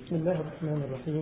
بسم الله الرحمن الرحيم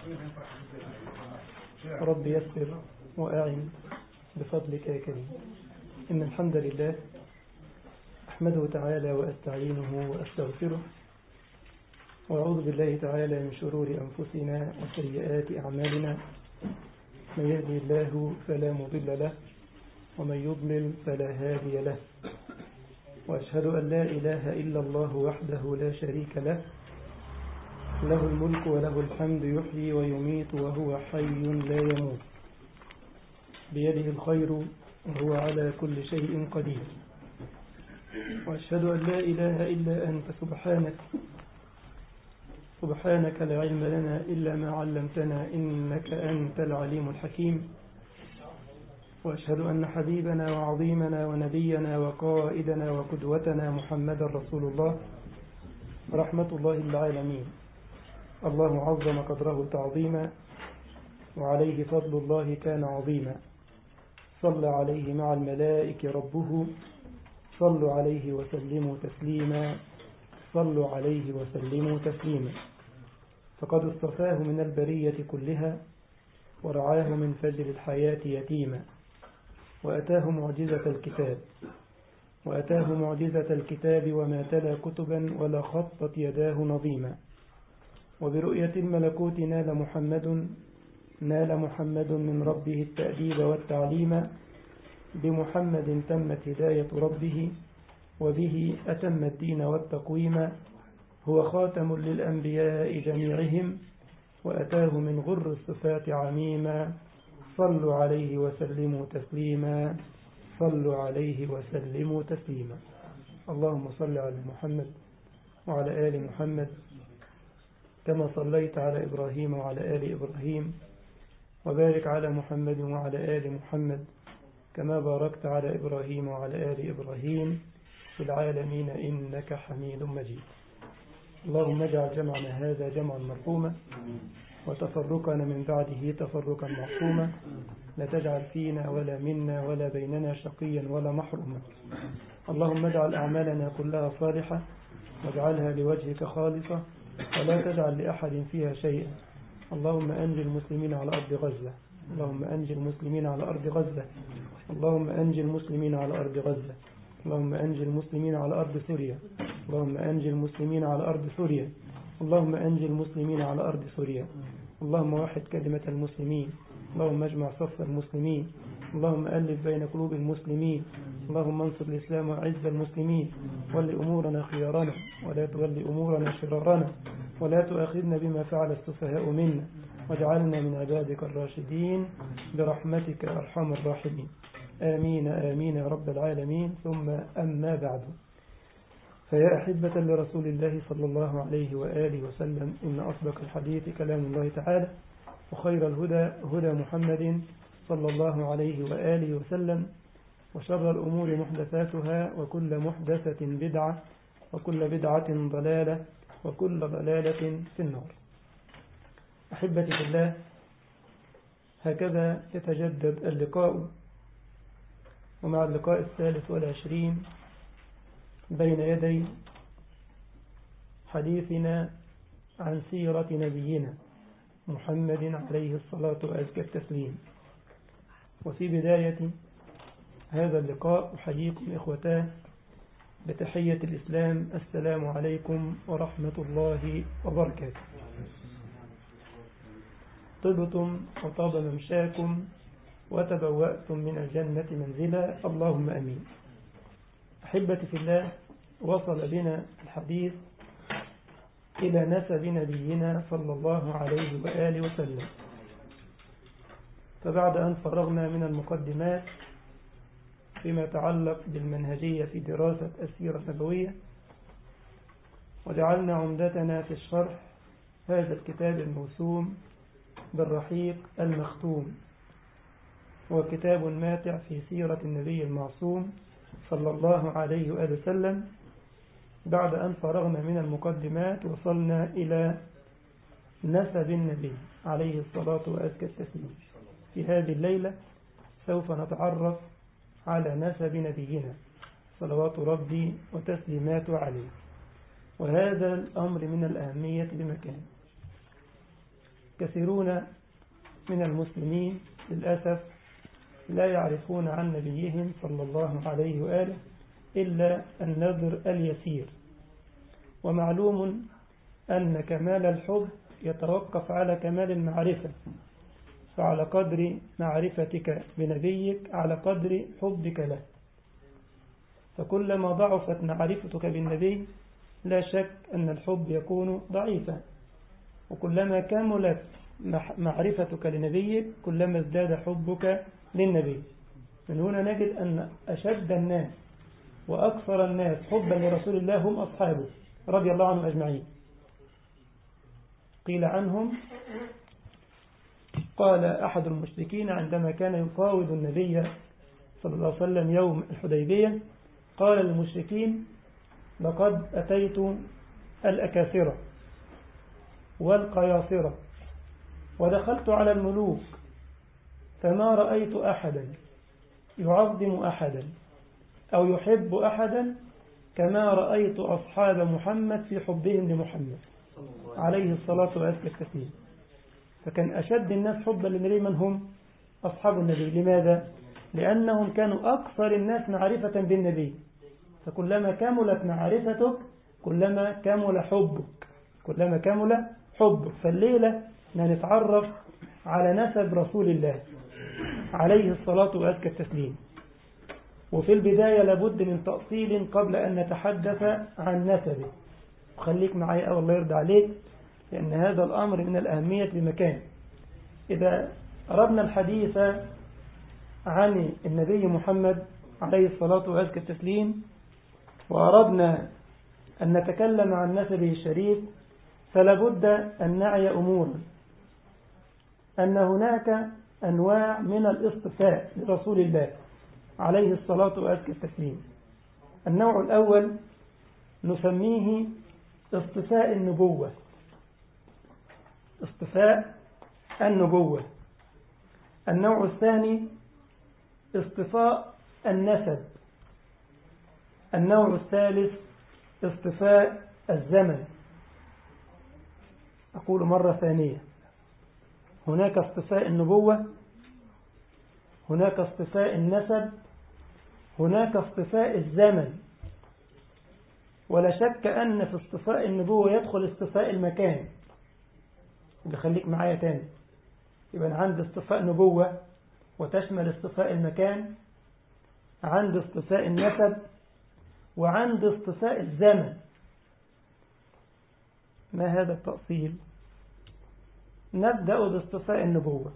رب يسر وأعن بفضلك يا كريم إن الحمد لله أحمده تعالى وأستعينه وأستغفره وأعوذ بالله تعالى من شرور أنفسنا وسيئات أعمالنا من يهدي الله فلا مضل له ومن يضلل فلا هادي له وأشهد أن لا إله إلا الله وحده لا شريك له له الملك وله الحمد يحيي ويميت وهو حي لا يموت بيده الخير وهو على كل شيء قدير وأشهد أن لا إله إلا أنت سبحانك سبحانك لا علم لنا إلا ما علمتنا إنك أنت العليم الحكيم وأشهد أن حبيبنا وعظيمنا ونبينا وقائدنا وقدوتنا محمد رسول الله رحمة الله للعالمين الله عظم قدره تعظيما وعليه فضل الله كان عظيما صلى عليه مع الملائكة ربه صلوا عليه وسلموا تسليما صلوا عليه وسلموا تسليما فقد اصطفاه من البرية كلها ورعاه من فجر الحياة يتيما وأتاه معجزة الكتاب وأتاه معجزة الكتاب وما تلا كتبا ولا خطت يداه نظيما وبرؤية الملكوت نال محمد نال محمد من ربه التأديب والتعليم بمحمد تمت هداية ربه وبه أتم الدين والتقويم هو خاتم للأنبياء جميعهم وأتاه من غر الصفات عميما صلوا عليه وسلموا تسليما صلوا عليه وسلموا تسليما اللهم صل على محمد وعلى آل محمد كما صليت على إبراهيم وعلى آل إبراهيم وبارك على محمد وعلى آل محمد كما باركت على إبراهيم وعلى آل إبراهيم في العالمين إنك حميد مجيد اللهم اجعل جمعنا هذا جمعا مرحوما وتفرقنا من بعده تفرقا معصوما لا تجعل فينا ولا منا ولا بيننا شقيا ولا محروما اللهم اجعل أعمالنا كلها صالحة واجعلها لوجهك خالصة ولا تجعل لأحد فيها شيئا اللهم أنجي المسلمين على أرض غزة اللهم أنجي المسلمين على أرض غزة اللهم أنجي المسلمين على أرض غزة اللهم أنجي المسلمين على أرض سوريا اللهم أنجي المسلمين على أرض سوريا اللهم أنجي المسلمين على أرض سوريا اللهم وحد كلمة المسلمين اللهم اجمع صف المسلمين اللهم ألف بين قلوب المسلمين اللهم انصر الإسلام وعز المسلمين ول أمورنا خيارنا ولا تول أمورنا شرارنا ولا تؤاخذنا بما فعل السفهاء منا واجعلنا من عبادك الراشدين برحمتك أرحم الراحمين آمين آمين يا رب العالمين ثم أما بعد فيا أحبة لرسول الله صلى الله عليه وآله وسلم إن أصدق الحديث كلام الله تعالى وخير الهدى هدى محمد صلى الله عليه وآله وسلم وشر الأمور محدثاتها وكل محدثة بدعة وكل بدعة ضلالة وكل ضلالة في النار أحبتي في الله هكذا يتجدد اللقاء ومع اللقاء الثالث والعشرين بين يدي حديثنا عن سيرة نبينا محمد عليه الصلاة وأزكى التسليم وفي بداية هذا اللقاء أحييكم إخوتاه بتحية الإسلام السلام عليكم ورحمة الله وبركاته طبتم وطاب ممشاكم وتبوأتم من الجنة منزلا اللهم أمين أحبتي في الله وصل بنا الحديث إلى نسب نبينا صلى الله عليه وآله وسلم فبعد أن فرغنا من المقدمات فيما يتعلق بالمنهجية في دراسة السيرة النبوية وجعلنا عمدتنا في الشرح هذا الكتاب الموسوم بالرحيق المختوم هو كتاب ماتع في سيرة النبي المعصوم صلى الله عليه وآله وسلم بعد أن فرغنا من المقدمات وصلنا إلى نسب النبي عليه الصلاة وأزكى التسليم في هذه الليلة سوف نتعرف على نسب نبينا صلوات ربي وتسليمات عليه وهذا الأمر من الأهمية بمكان كثيرون من المسلمين للأسف لا يعرفون عن نبيهم صلى الله عليه وآله إلا النذر اليسير ومعلوم أن كمال الحب يتوقف على كمال المعرفة فعلى قدر معرفتك بنبيك على قدر حبك له فكلما ضعفت معرفتك بالنبي لا شك أن الحب يكون ضعيفا وكلما كملت معرفتك لنبيك كلما ازداد حبك للنبي من هنا نجد أن أشد الناس وأكثر الناس حبا لرسول الله هم أصحابه رضي الله عنهم أجمعين قيل عنهم قال أحد المشركين عندما كان يفاوض النبي صلى الله عليه وسلم يوم الحديبية قال للمشركين لقد أتيت الأكاثرة والقياصرة ودخلت على الملوك فما رأيت أحدا يعظم أحدا أو يحب أحدا كما رأيت أصحاب محمد في حبهم لمحمد عليه الصلاة والسلام فكان أشد الناس حبا للنبي من هم أصحاب النبي لماذا؟ لأنهم كانوا أكثر الناس معرفة بالنبي فكلما كملت معرفتك كلما كمل حبك كلما كمل حبك فالليلة نتعرف على نسب رسول الله عليه الصلاة وأزكى التسليم وفي البداية لابد من تأصيل قبل أن نتحدث عن نسبه وخليك معي أو الله يرضى عليك لأن هذا الأمر من الأهمية بمكان إذا أردنا الحديث عن النبي محمد عليه الصلاة وأزكى التسليم وأردنا أن نتكلم عن نسبه الشريف فلابد أن نعي أمورا أن هناك أنواع من الاصطفاء لرسول الله عليه الصلاة وأزكى التسليم النوع الأول نسميه اصطفاء النبوة اصطفاء النبوة النوع الثاني اصطفاء النسب النوع الثالث اصطفاء الزمن أقول مرة ثانية هناك اصطفاء النبوة هناك اصطفاء النسب هناك اصطفاء الزمن ولا شك أن في اصطفاء النبوة يدخل اصطفاء المكان اللي خليك معايا تاني يبقى عند اصطفاء نبوة وتشمل اصطفاء المكان عند اصطفاء النسب وعند اصطفاء الزمن ما هذا التأصيل نبدأ باصطفاء النبوة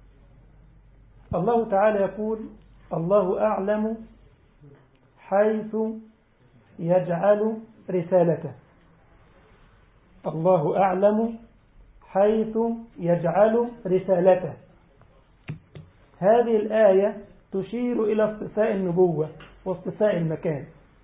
الله تعالى يقول الله أعلم حيث يجعل رسالته الله أعلم حيث يجعل رسالته هذه الآية تشير إلى اصطفاء النبوة واصطفاء المكان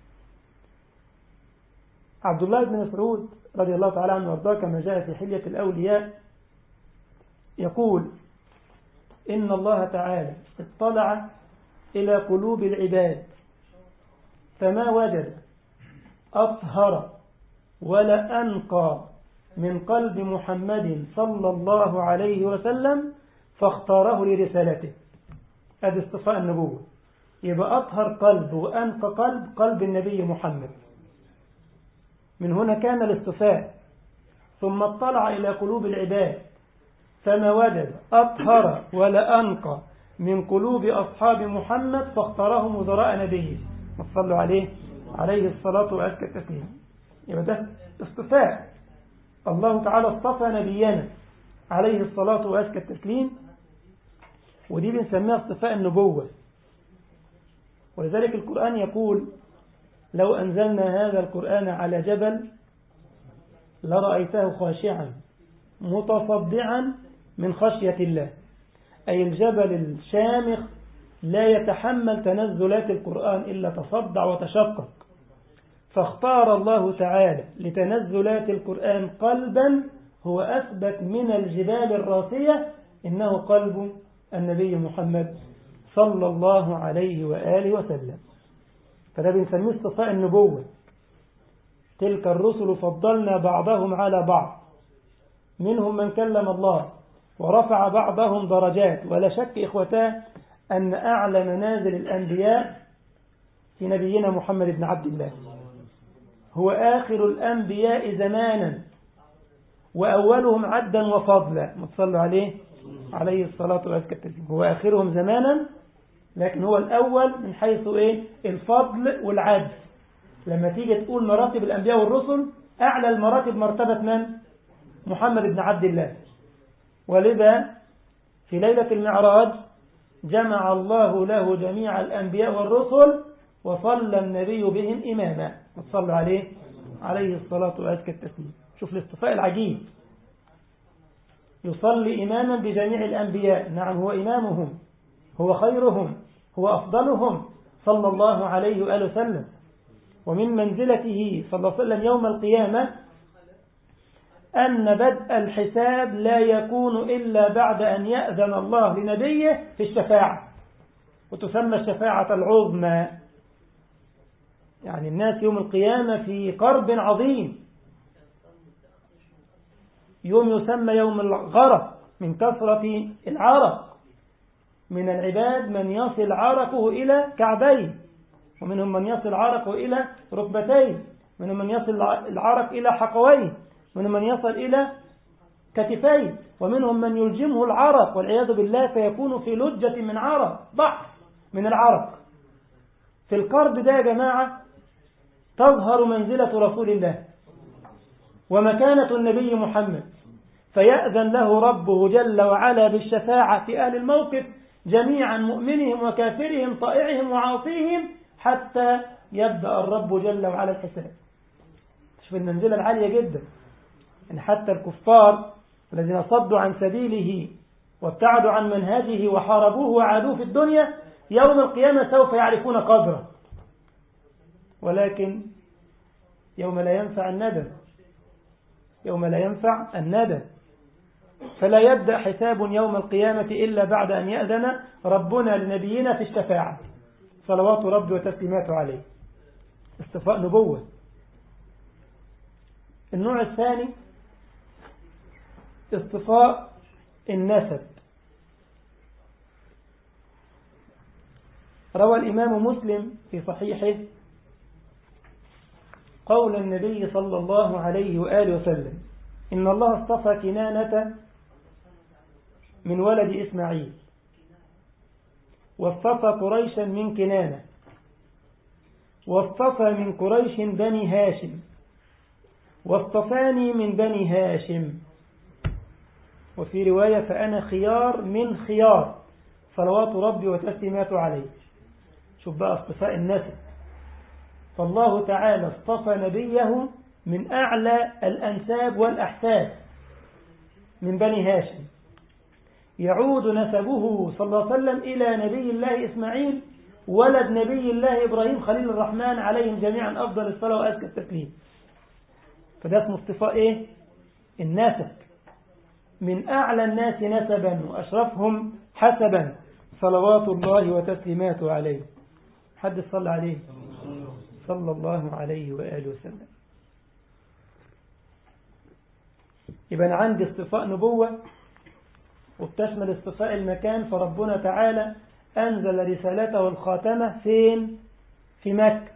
عبد الله بن مسعود رضي الله تعالى عنه وارضاه كما جاء في حلية الأولياء يقول إن الله تعالى اطلع إلى قلوب العباد فما وجد أطهر ولا أنقى من قلب محمد صلى الله عليه وسلم فاختاره لرسالته هذا اصطفاء النبوة يبقى أطهر قلب وأنقى قلب قلب النبي محمد من هنا كان الاصطفاء ثم اطلع إلى قلوب العباد فما وجد أطهر ولا أنقى من قلوب أصحاب محمد فاختارهم وزراء نبيه صلوا عليه عليه الصلاة وأزكى التسليم يبقى ده اصطفاء الله تعالى اصطفى نبينا عليه الصلاة وأزكى التسليم ودي بنسميها اصطفاء النبوة ولذلك القرآن يقول لو أنزلنا هذا القرآن على جبل لرأيته خاشعا متصدعا من خشية الله أي الجبل الشامخ لا يتحمل تنزلات القرآن إلا تصدع وتشقق فاختار الله تعالى لتنزلات القرآن قلبا هو أثبت من الجبال الراسية إنه قلب النبي محمد صلى الله عليه وآله وسلم فده بنسميه اصطفاء النبوة تلك الرسل فضلنا بعضهم على بعض منهم من كلم الله ورفع بعضهم درجات ولا شك إخوتاه أن أعلى منازل الأنبياء في نبينا محمد بن عبد الله هو آخر الأنبياء زمانا وأولهم عدا وفضلا متصلوا عليه عليه الصلاة والسلام هو آخرهم زمانا لكن هو الأول من حيث إيه الفضل والعدل لما تيجي تقول مراتب الأنبياء والرسل أعلى المراتب مرتبة من محمد بن عبد الله ولذا في ليلة المعراج جمع الله له جميع الأنبياء والرسل وصلى النبي بهم إماما وصلى عليه عليه الصلاة وأزكى التسليم شوف الاصطفاء العجيب يصلي إماما بجميع الأنبياء نعم هو إمامهم هو خيرهم هو أفضلهم صلى الله عليه وآله وسلم ومن منزلته صلى الله عليه وسلم يوم القيامة أن بدء الحساب لا يكون إلا بعد أن يأذن الله لنبيه في الشفاعة وتسمى الشفاعة العظمى يعني الناس يوم القيامة في قرب عظيم يوم يسمى يوم الغرق من كثرة العرق من العباد من يصل عرقه إلى كعبيه ومنهم من يصل عرقه إلى ركبتيه منهم من يصل العرق إلى حقويه منهم من يصل إلى كتفيه ومنهم من يلجمه العرق والعياذ بالله فيكون في لجة من عرق بحر من العرق في القرب ده يا جماعة تظهر منزلة رسول الله ومكانة النبي محمد فيأذن له ربه جل وعلا بالشفاعة في أهل الموقف جميعا مؤمنهم وكافرهم طائعهم وعاصيهم حتى يبدأ الرب جل وعلا الحساب شوف المنزلة العالية جدا يعني حتى الكفار الذين صدوا عن سبيله وابتعدوا عن منهجه وحاربوه وعادوه في الدنيا يوم القيامة سوف يعرفون قدره ولكن يوم لا ينفع الندم يوم لا ينفع الندم فلا يبدأ حساب يوم القيامة إلا بعد أن يأذن ربنا لنبينا في الشفاعة صلوات ربي وتسليماته عليه استفاء نبوة النوع الثاني اصطفاء النسب روى الإمام مسلم في صحيحه قول النبي صلى الله عليه وآله وسلم إن الله اصطفى كنانة من ولد إسماعيل واصطفى قريشا من كنانة واصطفى من قريش بني هاشم واصطفاني من بني هاشم وفي رواية فأنا خيار من خيار صلوات ربي وتسليماته عليه شوف بقى اصطفاء النسب فالله تعالى اصطفى نبيه من أعلى الأنساب والأحساب من بني هاشم يعود نسبه صلى الله عليه وسلم إلى نبي الله إسماعيل ولد نبي الله إبراهيم خليل الرحمن عليهم جميعا أفضل الصلاة وأزكى التسليم فده اسمه اصطفاء إيه؟ النسب من أعلى الناس نسبا وأشرفهم حسبا صلوات الله وتسليماته عليه حد صلى عليه صلى الله عليه وآله وسلم يبقى أنا عندي اصطفاء نبوة وبتشمل اصطفاء المكان فربنا تعالى أنزل رسالته الخاتمة فين في مكة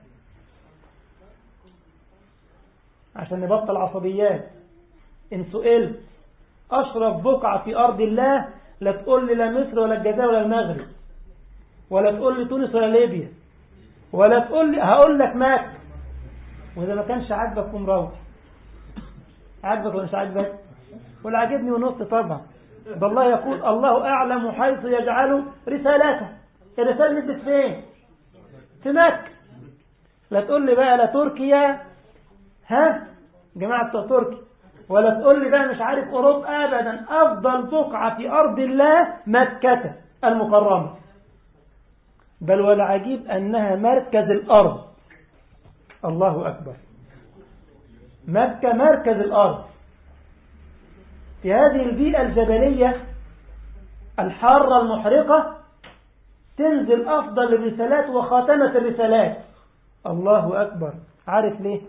عشان نبطل عصبيات إن سئلت أشرف بقعة في أرض الله لا تقول لي لا مصر ولا الجزائر ولا المغرب ولا تقول لي تونس ولا ليبيا ولا تقول لي هقول لك مكة وإذا ما كانش عاجبك قوم روح عاجبك ولا مش عاجبك ولا عاجبني ونص طبعا ده الله يقول الله أعلم حيث يجعل رسالته الرسالة نزلت فين في مكة لا تقول لي بقى لا تركيا ها جماعة بتوع تركيا ولا تقول لي بقى مش عارف أوروبا أبدا أفضل بقعة في أرض الله مكة المكرمة بل والعجيب أنها مركز الأرض الله أكبر مكة مركز الأرض في هذه البيئة الجبلية الحارة المحرقة تنزل أفضل الرسالات وخاتمة الرسالات الله أكبر عارف ليه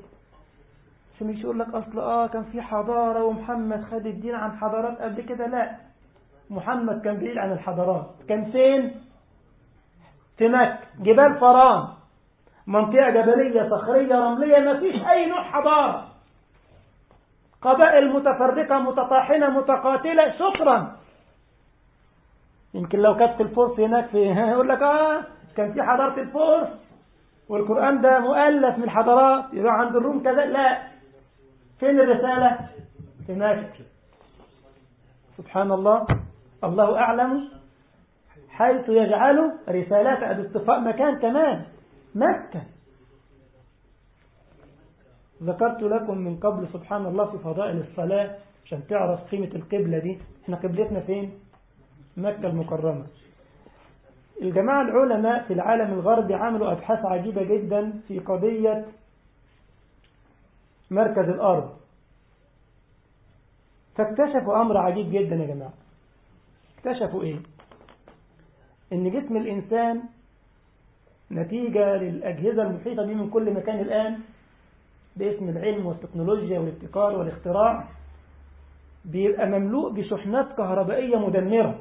عشان مش يقول لك أصل آه كان في حضارة ومحمد خد الدين عن حضارات قبل كده لا محمد كان بعيد عن الحضارات كان فين في مكة جبال فران منطقة جبلية صخرية رملية ما فيش أي نوع حضارة قبائل متفرقة متطاحنة متقاتلة شكرا يمكن لو كانت الفرس هناك في يقول لك اه كان في حضارة الفرس والقرآن ده مؤلف من الحضارات يبقى عند الروم كذا لا فين الرسالة في مكة سبحان الله الله أعلم حيث يجعل رسالات باصطفاء مكان كمان مكة ذكرت لكم من قبل سبحان الله في فضائل الصلاة عشان تعرف قيمة القبلة دي احنا قبلتنا فين مكة المكرمة الجماعة العلماء في العالم الغربي عملوا أبحاث عجيبة جدا في قضية مركز الأرض فاكتشفوا أمر عجيب جدا يا جماعة اكتشفوا إيه إن جسم الإنسان نتيجة للأجهزة المحيطة به من كل مكان الآن باسم العلم والتكنولوجيا والابتكار والاختراع بيبقى مملوء بشحنات كهربائية مدمرة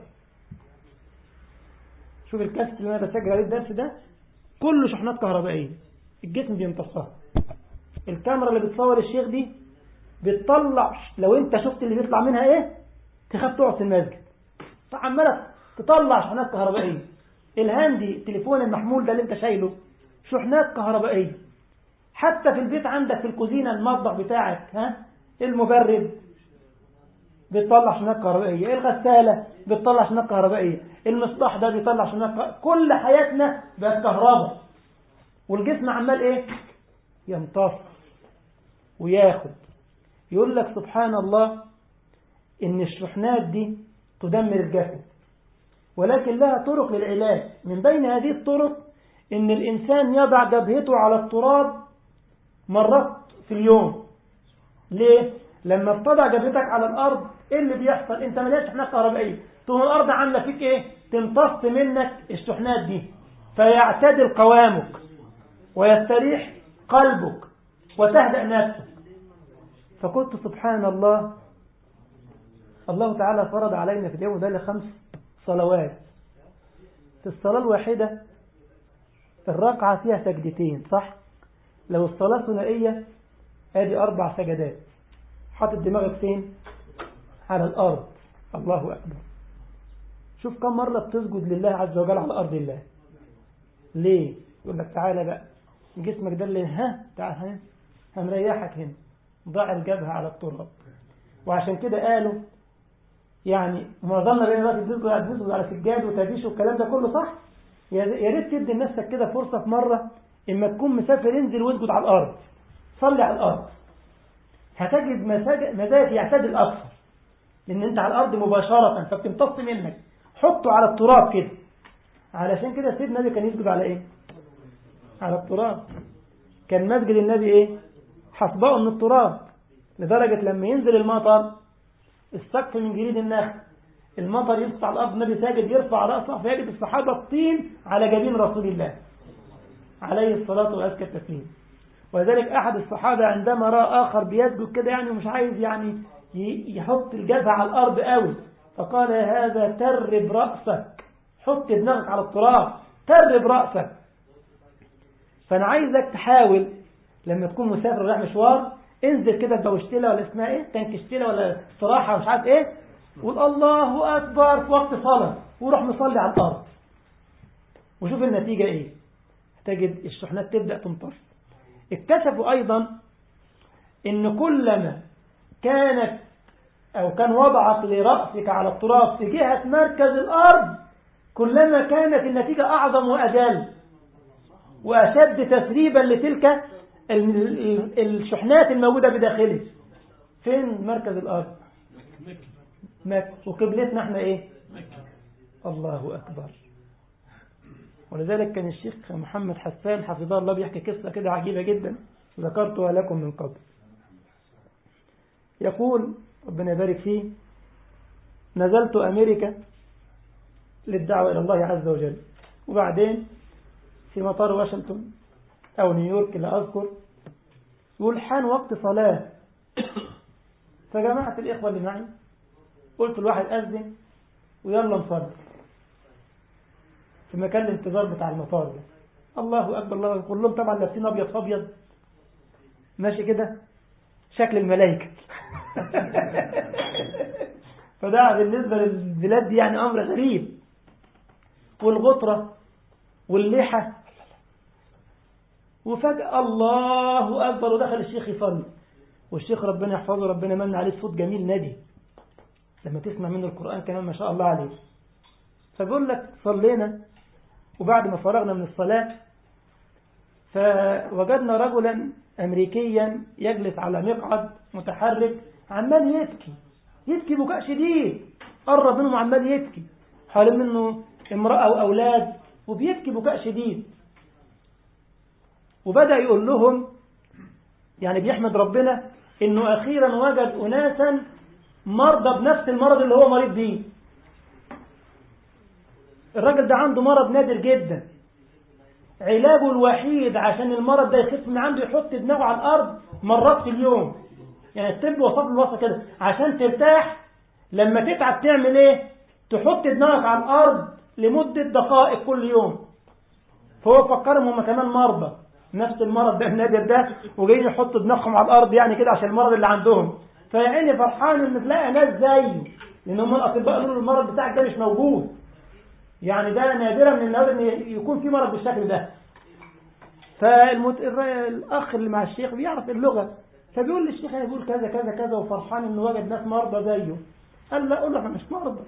شوف الكاست اللي أنا بسجل عليه الدرس ده كله شحنات كهربائية الجسم بيمتصها الكاميرا اللي بتصور الشيخ دي بتطلع لو انت شفت اللي بيطلع منها ايه تخاف تقعد في المسجد فعمالة تطلع شحنات كهربائية الهاندي التليفون المحمول ده اللي انت شايله شحنات كهربائية حتى في البيت عندك في الكوزينة المطبخ بتاعك ها المبرد بتطلع شحنات كهربائية الغسالة بتطلع شحنات كهربائية المصباح ده بيطلع شحنات كهربائية كل حياتنا بقت كهرباء والجسم عمال ايه يمتص وياخد يقول لك سبحان الله ان الشحنات دي تدمر الجسد ولكن لها طرق للعلاج من بين هذه الطرق ان الانسان يضع جبهته على التراب مرات في اليوم ليه لما بتضع جبهتك على الارض ايه اللي بيحصل انت مليان شحنات كهربائيه تقوم الارض عامله فيك ايه تمتص منك الشحنات دي فيعتدل قوامك ويستريح قلبك وتهدأ نفسك فقلت سبحان الله الله تعالى فرض علينا في اليوم ده لخمس صلوات في الصلاة الواحدة الركعة فيها سجدتين صح لو الصلاة ثنائية ادي أربع سجدات حاطط دماغك فين على الأرض الله أكبر شوف كم مرة بتسجد لله عز وجل على أرض الله ليه يقول لك تعالى بقى جسمك ده اللي ها تعال ها هنريحك هنا ضع الجبهة على التراب وعشان كده قالوا يعني معظمنا بين الوقت بتسجد بتسجد على سجاد وتابيش والكلام ده كله صح يا ريت تدي لنفسك كده فرصة في مرة اما تكون مسافر انزل واسجد على الارض صلي على الارض هتجد مزاج يعتدل اكثر لان انت على الارض مباشرة فبتمتص منك حطه على التراب كده علشان كده سيدنا النبي كان يسجد على ايه على التراب كان مسجد النبي ايه حصباء من التراب لدرجة لما ينزل المطر السقف من جريد النخل المطر يسقط على الأرض النبي ساجد يرفع رأسه فيجد الصحابة الطين على جبين رسول الله عليه الصلاة وأزكى التسليم ولذلك أحد الصحابة عندما رأى آخر بيسجد كده يعني ومش عايز يعني يحط الجبهة على الأرض قوي فقال يا هذا ترب رأسك حط دماغك على التراب ترب رأسك فأنا عايزك تحاول لما تكون مسافر رايح مشوار انزل كده بوشتلة ولا اسمها ايه تنكشتلة ولا صراحة مش عارف ايه قول الله أكبر في وقت صلاة وروح مصلي على الأرض وشوف النتيجة ايه تجد الشحنات تبدأ تمطر اكتشفوا أيضا ان كلما كانت أو كان وضعك لرأسك على التراب في جهة مركز الأرض كلما كانت النتيجة أعظم وأجل وأشد تسريبا لتلك الشحنات الموجودة بداخله فين مركز الأرض مكة وقبلتنا احنا ايه مكة الله أكبر ولذلك كان الشيخ محمد حسان حفظه الله بيحكي قصة كده عجيبة جدا ذكرتها لكم من قبل يقول ربنا يبارك فيه نزلت أمريكا للدعوة إلى الله عز وجل وبعدين في مطار واشنطن أو نيويورك لا أذكر يقول حان وقت صلاة فجمعت الإخوة اللي معي قلت الواحد أذن ويلا نصلي في مكان الانتظار بتاع المطار ده الله أكبر الله أكبر كلهم طبعا لابسين أبيض في أبيض ماشي كده شكل الملائكة فده بالنسبة للبلاد دي يعني أمر غريب والغطرة واللحى وفجأة الله أكبر ودخل الشيخ يصلي والشيخ ربنا يحفظه ربنا من عليه صوت جميل نادي لما تسمع منه القرآن كمان ما شاء الله عليه فبيقول لك صلينا وبعد ما فرغنا من الصلاة فوجدنا رجلا أمريكيا يجلس على مقعد متحرك عمال يبكي يبكي بكاء شديد قرب منهم عمال يبكي حوالين منه امرأة وأولاد وبيبكي بكاء شديد وبدأ يقول لهم يعني بيحمد ربنا انه اخيرا وجد اناسا مرضى بنفس المرض اللي هو مريض بيه الراجل ده عنده مرض نادر جدا علاجه الوحيد عشان المرض ده يخف من عنده يحط دماغه على الارض مرات في اليوم يعني الطب وصف الوصفه كده عشان ترتاح لما تتعب تعمل ايه تحط دماغك على الارض لمده دقائق كل يوم فهو فكرهم هم كمان مرضى نفس المرض ده النادر ده وجايين يحطوا دماغهم على الارض يعني كده عشان المرض اللي عندهم فيا عيني فرحان ان تلاقي ناس زيه لان هم الاطباء قالوا له المرض بتاعك ده مش موجود يعني ده نادرا من النوادر ان يكون في مرض بالشكل ده فالاخ اللي مع الشيخ بيعرف اللغه فبيقول للشيخ انا بقول كذا كذا كذا وفرحان انه وجد ناس مرضى زيه قال لا قول له احنا مش مرضى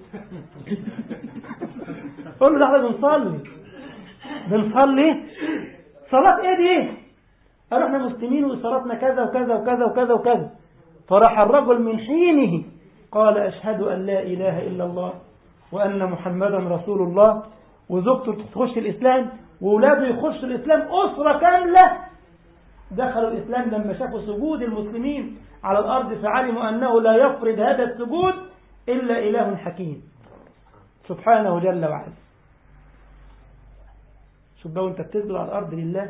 قول له ده احنا بنصلي بنصلي صلاة ايه دي قالوا احنا مسلمين وصلاتنا كذا وكذا وكذا وكذا وكذا فراح الرجل من حينه قال أشهد أن لا إله إلا الله وأن محمدا رسول الله وزوجته تخش الإسلام وولاده يخش الإسلام أسرة كاملة دخلوا الإسلام لما شافوا سجود المسلمين على الأرض فعلموا أنه لا يفرض هذا السجود إلا إله حكيم سبحانه جل وعلا شوف بقى وانت بتسجد على الأرض لله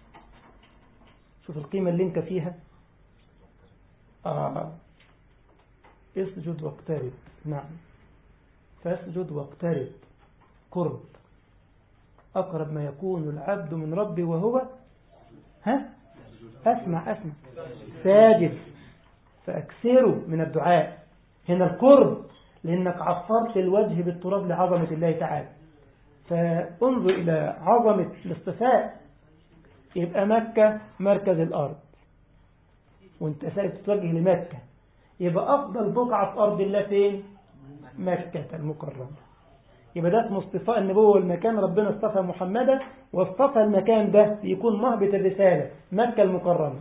شوف القيمة اللي انت فيها آه. اسجد واقترب نعم فاسجد واقترب قرب أقرب ما يكون العبد من ربه وهو ها أسمع أسمع ساجد فأكثره من الدعاء هنا القرب لأنك عصرت الوجه بالتراب لعظمة الله تعالى فانظر إلى عظمة الاصطفاء يبقى مكة مركز الأرض وانت سائل تتوجه لمكة يبقى أفضل بقعة في أرض الله فين مكة المكرمة يبقى ده اسمه اصطفاء النبوة والمكان ربنا اصطفى محمدا واصطفى المكان ده يكون مهبط الرسالة مكة المكرمة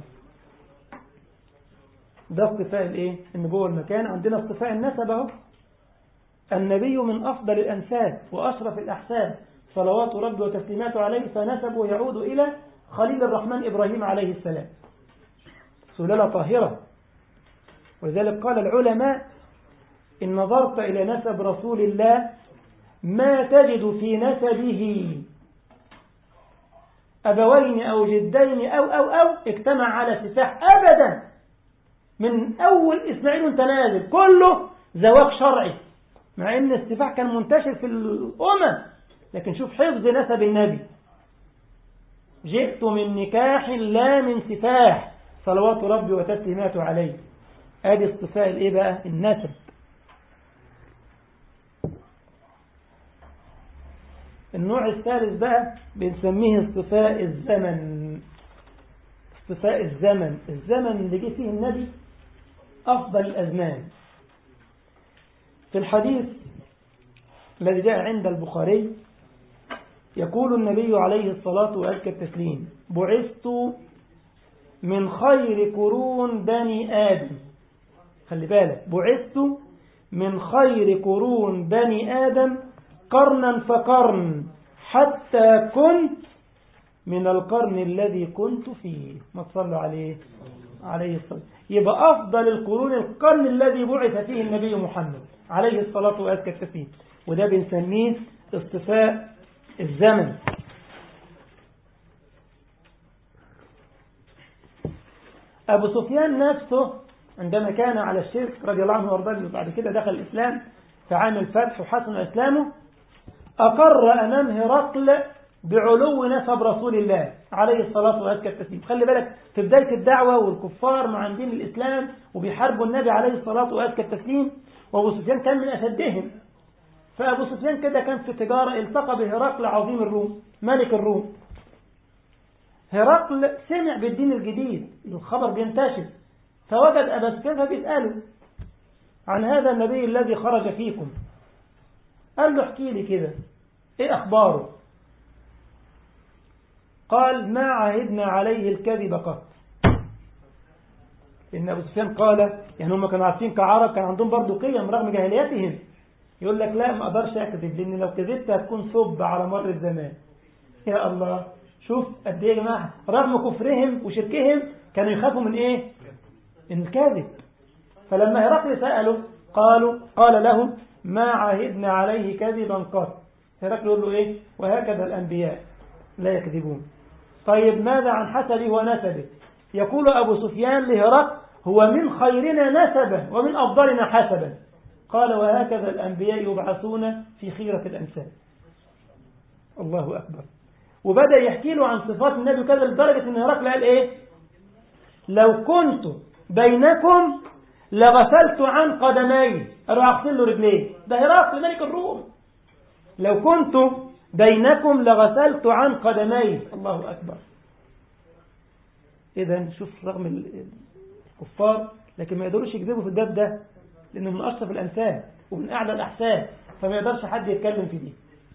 ده اصطفاء الايه النبوة والمكان عندنا اصطفاء النسب اهو النبي من أفضل الأنساب وأشرف الأحساب صلوات ربي وتسليماته عليه فنسبه يعود إلى خليل الرحمن إبراهيم عليه السلام سلالة طاهرة ولذلك قال العلماء إن نظرت إلى نسب رسول الله ما تجد في نسبه أبوين أو جدين أو أو أو اجتمع على سفاح أبدا من أول إسماعيل وانت نازل كله زواج شرعي مع ان السفاح كان منتشر في الأمم لكن شوف حفظ نسب النبي جئت من نكاح لا من سفاح صلوات ربي وتسليماته عليه ادي اصطفاء الايه بقى النسب النوع الثالث بقى بنسميه اصطفاء الزمن اصطفاء الزمن الزمن اللي جه فيه النبي أفضل الأزمان في الحديث الذي جاء عند البخاري يقول النبي عليه الصلاة وأزكى التسليم بعثت من خير قرون بني آدم خلي بالك بعثت من خير قرون بني آدم قرنا فقرن حتى كنت من القرن الذي كنت فيه ما تصلوا عليه عليه الصلاة يبقى أفضل القرون القرن الذي بعث فيه النبي محمد عليه الصلاة وأزكى التسليم وده بنسميه اصطفاء الزمن أبو سفيان نفسه عندما كان على الشرك رضي الله عنه وارضاه بعد كده دخل الإسلام في عام الفتح وحسن إسلامه أقر أمام هرقل بعلو نسب رسول الله عليه الصلاة وأزكى التسليم خلي بالك في بداية الدعوة والكفار مع دين الإسلام وبيحاربوا النبي عليه الصلاة وأزكى التسليم وأبو سفيان كان من أشدهم فأبو سفيان كده كان في تجارة التقى بهرقل عظيم الروم ملك الروم هرقل سمع بالدين الجديد الخبر بينتشر فوجد أبا سفيان فبيسأله عن هذا النبي الذي خرج فيكم قال له احكي لي كده ايه أخباره قال ما عهدنا عليه الكذب قط إن أبو سفيان قال يعني هم كانوا عارفين كعرب كان عندهم برضو قيم رغم جاهليتهم يقول لك لا ما أقدرش أكذب لأن لو كذبت هتكون صب على مر الزمان يا الله شوف قد ايه يا جماعة رغم كفرهم وشركهم كانوا يخافوا من ايه من الكاذب فلما هرقل سأله قالوا قال له ما عهدنا عليه كذبا قط هرقل يقول له ايه وهكذا الأنبياء لا يكذبون طيب ماذا عن حسبه ونسبه يقول أبو سفيان لهرقل هو من خيرنا نسبا ومن أفضلنا حسبا قال وهكذا الأنبياء يبعثون في خيرة الأنساب الله أكبر وبدأ يحكي له عن صفات النبي كذا لدرجة أن هرقل قال إيه لو كنت بينكم لغسلت عن قدمي أروح أغسل له رجليه ده هرقل ملك الروم لو كنت بينكم لغسلت عن قدمي الله أكبر إذا شوف رغم الكفار لكن ما يقدروش يكذبوا في الباب ده لأنه من أشرف الأنساب ومن أعلى الأحساب فما يقدرش حد يتكلم في دي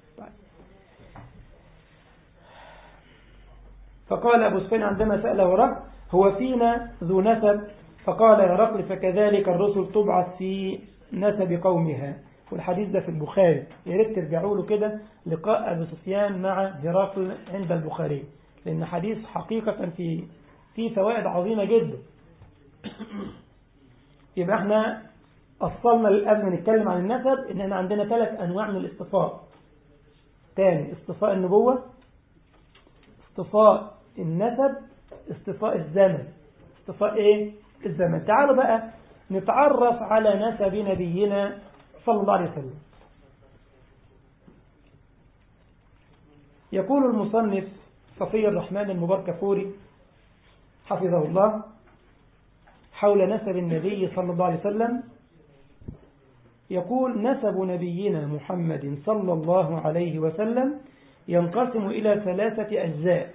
فقال أبو سفيان عندما سأله رب هو فينا ذو نسب فقال يا رقل فكذلك الرسل تبعث في نسب قومها والحديث ده في البخاري يا ريت ترجعوا له كده لقاء أبو سفيان مع هرقل عند البخاري لأن حديث حقيقة في في فوائد عظيمة جدا يبقى احنا أصلنا قبل ما نتكلم عن النسب إن احنا عندنا ثلاث أنواع من الاصطفاء تاني اصطفاء النبوة اصطفاء النسب اصطفاء الزمن اصطفاء ايه الزمن تعالوا بقى نتعرف على نسب نبينا صلى الله عليه وسلم يقول المصنف صفي الرحمن المبارك فوري حفظه الله حول نسب النبي صلى الله عليه وسلم يقول نسب نبينا محمد صلى الله عليه وسلم ينقسم إلى ثلاثة أجزاء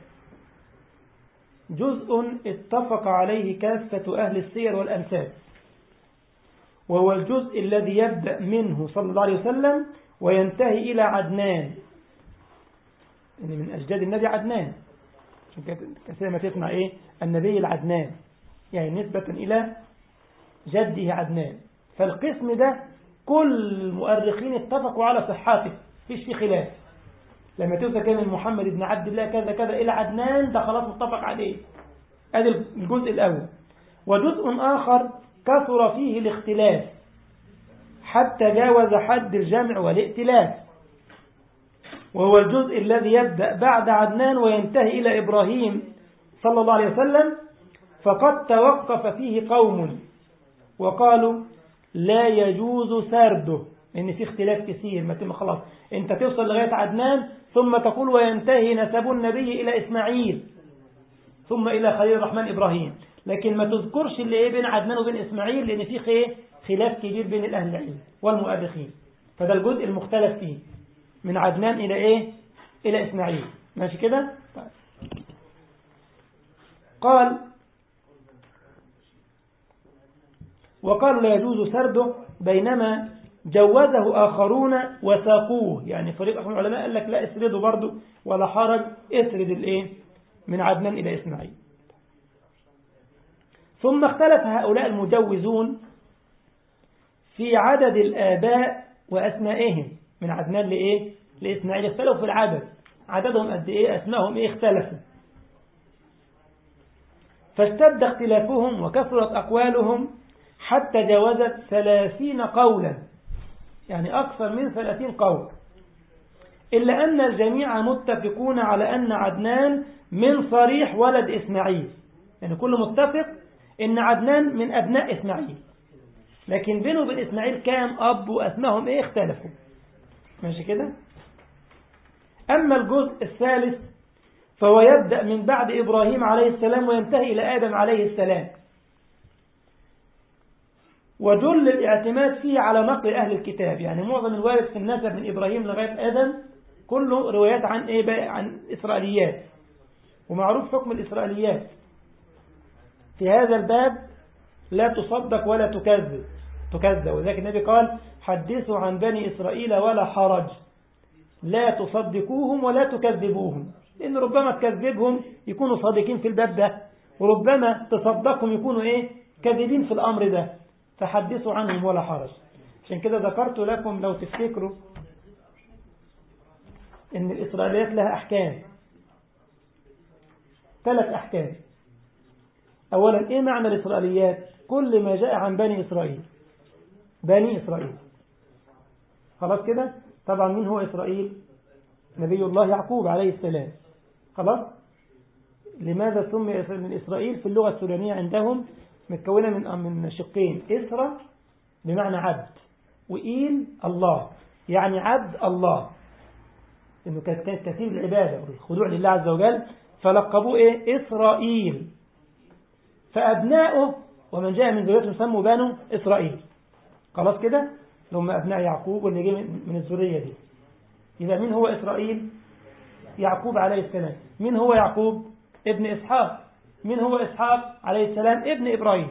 جزء اتفق عليه كافة أهل السير والأنساب وهو الجزء الذي يبدأ منه صلى الله عليه وسلم وينتهي إلى عدنان يعني من أجداد النبي عدنان كثيرا ما تسمع إيه النبي العدنان يعني نسبة إلى جده عدنان فالقسم ده كل المؤرخين اتفقوا على صحته فيش فيه خلاف لما توصل كده من محمد بن عبد الله كذا كذا إلى عدنان ده خلاص متفق عليه هذا الجزء الأول وجزء آخر كثر فيه الاختلاف حتى جاوز حد الجمع والائتلاف وهو الجزء الذي يبدأ بعد عدنان وينتهي إلى إبراهيم صلى الله عليه وسلم فقد توقف فيه قوم وقالوا لا يجوز سرده لأن في اختلاف كثير ما تم خلاص انت توصل لغاية عدنان ثم تقول وينتهي نسب النبي إلى إسماعيل ثم إلى خليل الرحمن إبراهيم لكن ما تذكرش اللي ايه بين عدنان وبين إسماعيل لأن في خيه خلاف كبير بين الأهل العلم والمؤرخين فده الجزء المختلف فيه من عدنان إلى إيه إلى إسماعيل ماشي كده طيب. قال وقال لا يجوز سرده بينما جوزه آخرون وساقوه يعني فريق أخر العلماء قال لك لا اسرده برضه ولا حرج اسرد الايه من عدنان إلى إسماعيل ثم اختلف هؤلاء المجوزون في عدد الآباء وأسمائهم من عدنان لإيه لإسماعيل اختلفوا في العدد عددهم قد إيه أسمائهم إيه اختلفوا فاشتد اختلافهم وكثرت أقوالهم حتى جاوزت ثلاثين قولا يعني أكثر من ثلاثين قول إلا أن الجميع متفقون على أن عدنان من صريح ولد إسماعيل يعني كل متفق إن عدنان من أبناء إسماعيل لكن بينه وبين إسماعيل كام أب وأسمائهم إيه اختلفوا ماشي كده أما الجزء الثالث فهو يبدأ من بعد إبراهيم عليه السلام وينتهي إلى آدم عليه السلام وجل الاعتماد فيه على نقل أهل الكتاب يعني معظم الوارد في النسب من إبراهيم لغاية آدم كله روايات عن إيه بقى عن إسرائيليات ومعروف حكم الإسرائيليات في هذا الباب لا تصدق ولا تكذب تكذب وذلك النبي قال حدثوا عن بني إسرائيل ولا حرج لا تصدقوهم ولا تكذبوهم لأن ربما تكذبهم يكونوا صادقين في الباب ده وربما تصدقهم يكونوا إيه كذبين في الأمر ده فحدثوا عنهم ولا حرج عشان كده ذكرت لكم لو تفتكروا ان الإسرائيليات لها أحكام ثلاث أحكام أولا إيه معنى الإسرائيليات كل ما جاء عن بني إسرائيل بني إسرائيل خلاص كده طبعا مين هو إسرائيل نبي الله يعقوب عليه السلام خلاص لماذا سمي من إسرائيل في اللغة السوريانية عندهم متكونة من من شقين إسرى بمعنى عبد وإيل الله يعني عبد الله إنه كانت كثير العبادة والخضوع لله عز وجل فلقبوه إيه إسرائيل فأبناؤه ومن جاء من ذريته سموا بنو إسرائيل خلاص كده هم أبناء يعقوب واللي جاي من الذرية دي إذا مين هو إسرائيل يعقوب عليه السلام مين هو يعقوب ابن إسحاق مين هو إسحاق عليه السلام ابن إبراهيم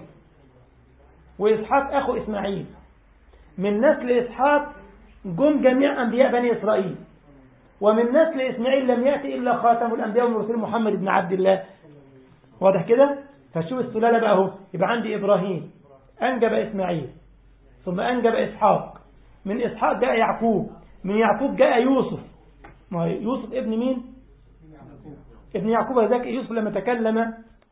وإسحاق أخو إسماعيل من نسل إسحاق جم جميع أنبياء بني إسرائيل ومن نسل إسماعيل لم يأتي إلا خاتم الأنبياء والرسول محمد بن عبد الله واضح كده فشوف السلالة بقى اهو يبقى عندي إبراهيم أنجب إسماعيل ثم أنجب إسحاق من إسحاق جاء يعقوب من يعقوب جاء يوسف ما يوسف ابن مين ابن يعقوب ذاك يوسف لما تكلم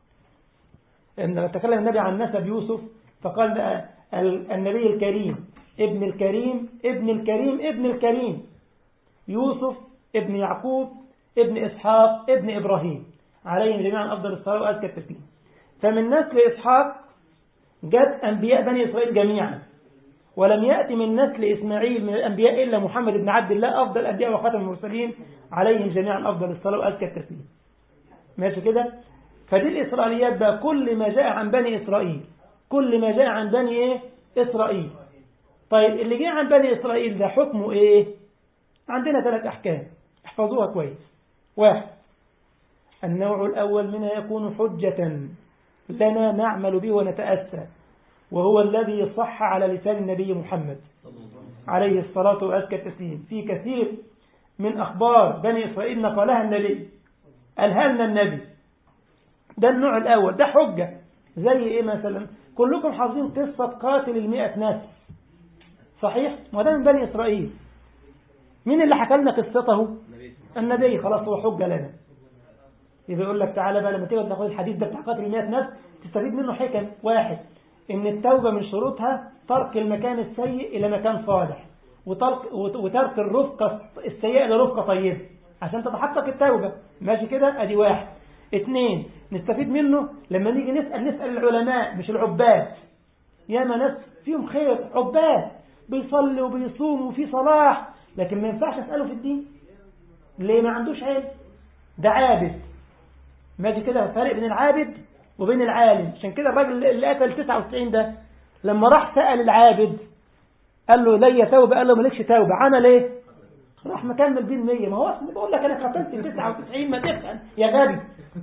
لما تكلم النبي عن نسب يوسف فقال النبي الكريم ابن الكريم ابن الكريم ابن الكريم يوسف ابن يعقوب ابن إسحاق ابن إبراهيم عليهم جميعا أفضل الصلاة وأزكى التسليم فمن نسل إسحاق جت أنبياء بني إسرائيل جميعا ولم يأتي من نسل إسماعيل من الأنبياء إلا محمد بن عبد الله أفضل الأنبياء وخاتم المرسلين عليهم جميعا أفضل الصلاة وأزكى التسليم ماشي كده فدي الإسرائيليات بقى كل ما جاء عن بني إسرائيل كل ما جاء عن بني إيه؟ إسرائيل طيب اللي جاء عن بني إسرائيل ده حكمه إيه عندنا ثلاث أحكام احفظوها كويس واحد النوع الأول منها يكون حجة لنا نعمل به ونتأسى وهو الذي صح على لسان النبي محمد عليه الصلاة وأزكى التسليم في كثير من أخبار بني إسرائيل نقلها النبي قالها لنا النبي ده النوع الأول ده حجة زي إيه مثلا كلكم حافظين قصة قاتل المئة نفس صحيح ما ده من بني إسرائيل مين اللي حكى لنا قصته النبي خلاص هو حجة لنا إذا يقول لك تعالى بقى لما تيجي تاخد الحديث ده بتاع قاتل المئة نفس تستفيد منه حكم واحد إن التوبة من شروطها ترك المكان السيء إلى مكان صالح وترك, وترك الرفقة السيئة لرفقة طيبة عشان تتحقق التوبة ماشي كده أدي واحد اثنين نستفيد منه لما نيجي نسأل نسأل العلماء مش العباد ياما ناس فيهم خير عباد بيصلي وبيصوم وفي صلاح لكن ما ينفعش أسأله في الدين ليه ما عندوش علم ده عابد ماشي كده فرق بين العابد وبين العالم عشان كده الراجل اللي قتل 99 ده لما راح سأل العابد قال له ليا توبة قال له مالكش توبة عمل ايه راح مكمل بين 100 ما هو اصلا بقول لك انا قتلت 99 ما تفهم يا غبي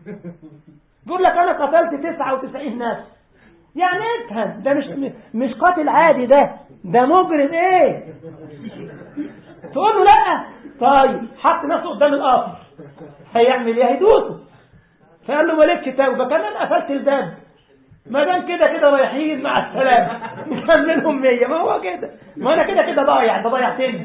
بقول لك انا قتلت 99 نفس يعني افهم ده مش مش قاتل عادي ده ده مجرم ايه تقول له لا طيب حط نفسه قدام القصر هيعمل ايه هيدوسه فقال له مالكش توبه كمان قفلت الباب ما دام كده كده رايحين مع السلامه نكملهم 100 ما هو كده ما انا كده كده ضايع ده ضيعتني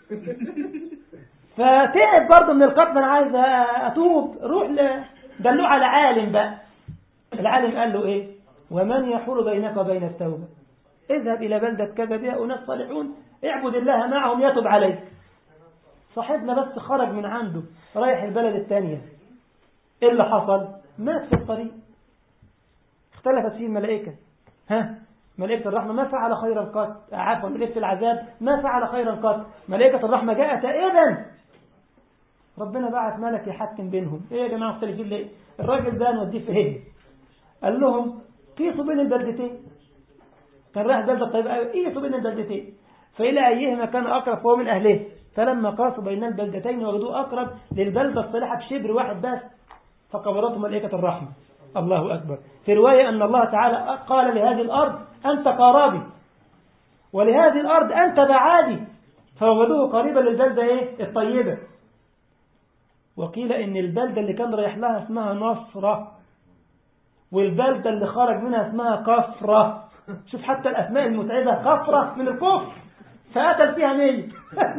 فتعب برضه من القتل انا عايز اتوب روح ل... دلوه على عالم بقى العالم قال له ايه ومن يحول بينك وبين التوبه اذهب الى بلده كذا بها اناس صالحون اعبد الله معهم يتوب عليك صاحبنا بس خرج من عنده رايح البلد الثانيه ايه اللي حصل مات في الطريق اختلفت فيه الملائكه ها ملائكة الرحمة ما فعل خيرا قط عفوا ملائكة العذاب ما فعل خيرا قط ملائكة الرحمة جاء تائبا ربنا بعت ملك يحكم بينهم ايه يا جماعة مختلفين ليه الراجل ده نوديه فين قال لهم قيسوا بين البلدتين كان رايح بلدة طيبة قيسوا بين البلدتين فإلى أيهما كان أقرب فهو من أهله فلما قاسوا بين البلدتين وجدوه أقرب للبلدة الصالحة بشبر واحد بس فقبضته ملائكة الرحمة الله أكبر في رواية أن الله تعالى قال لهذه الأرض أنت قرابي ولهذه الأرض أنت بعادي فوجدوه قريبا للبلدة إيه؟ الطيبة وقيل إن البلدة اللي كان رايح لها اسمها نصرة والبلدة اللي خرج منها اسمها كفرة شوف حتى الأسماء المتعبة كفرة من الكفر فقتل فيها ميت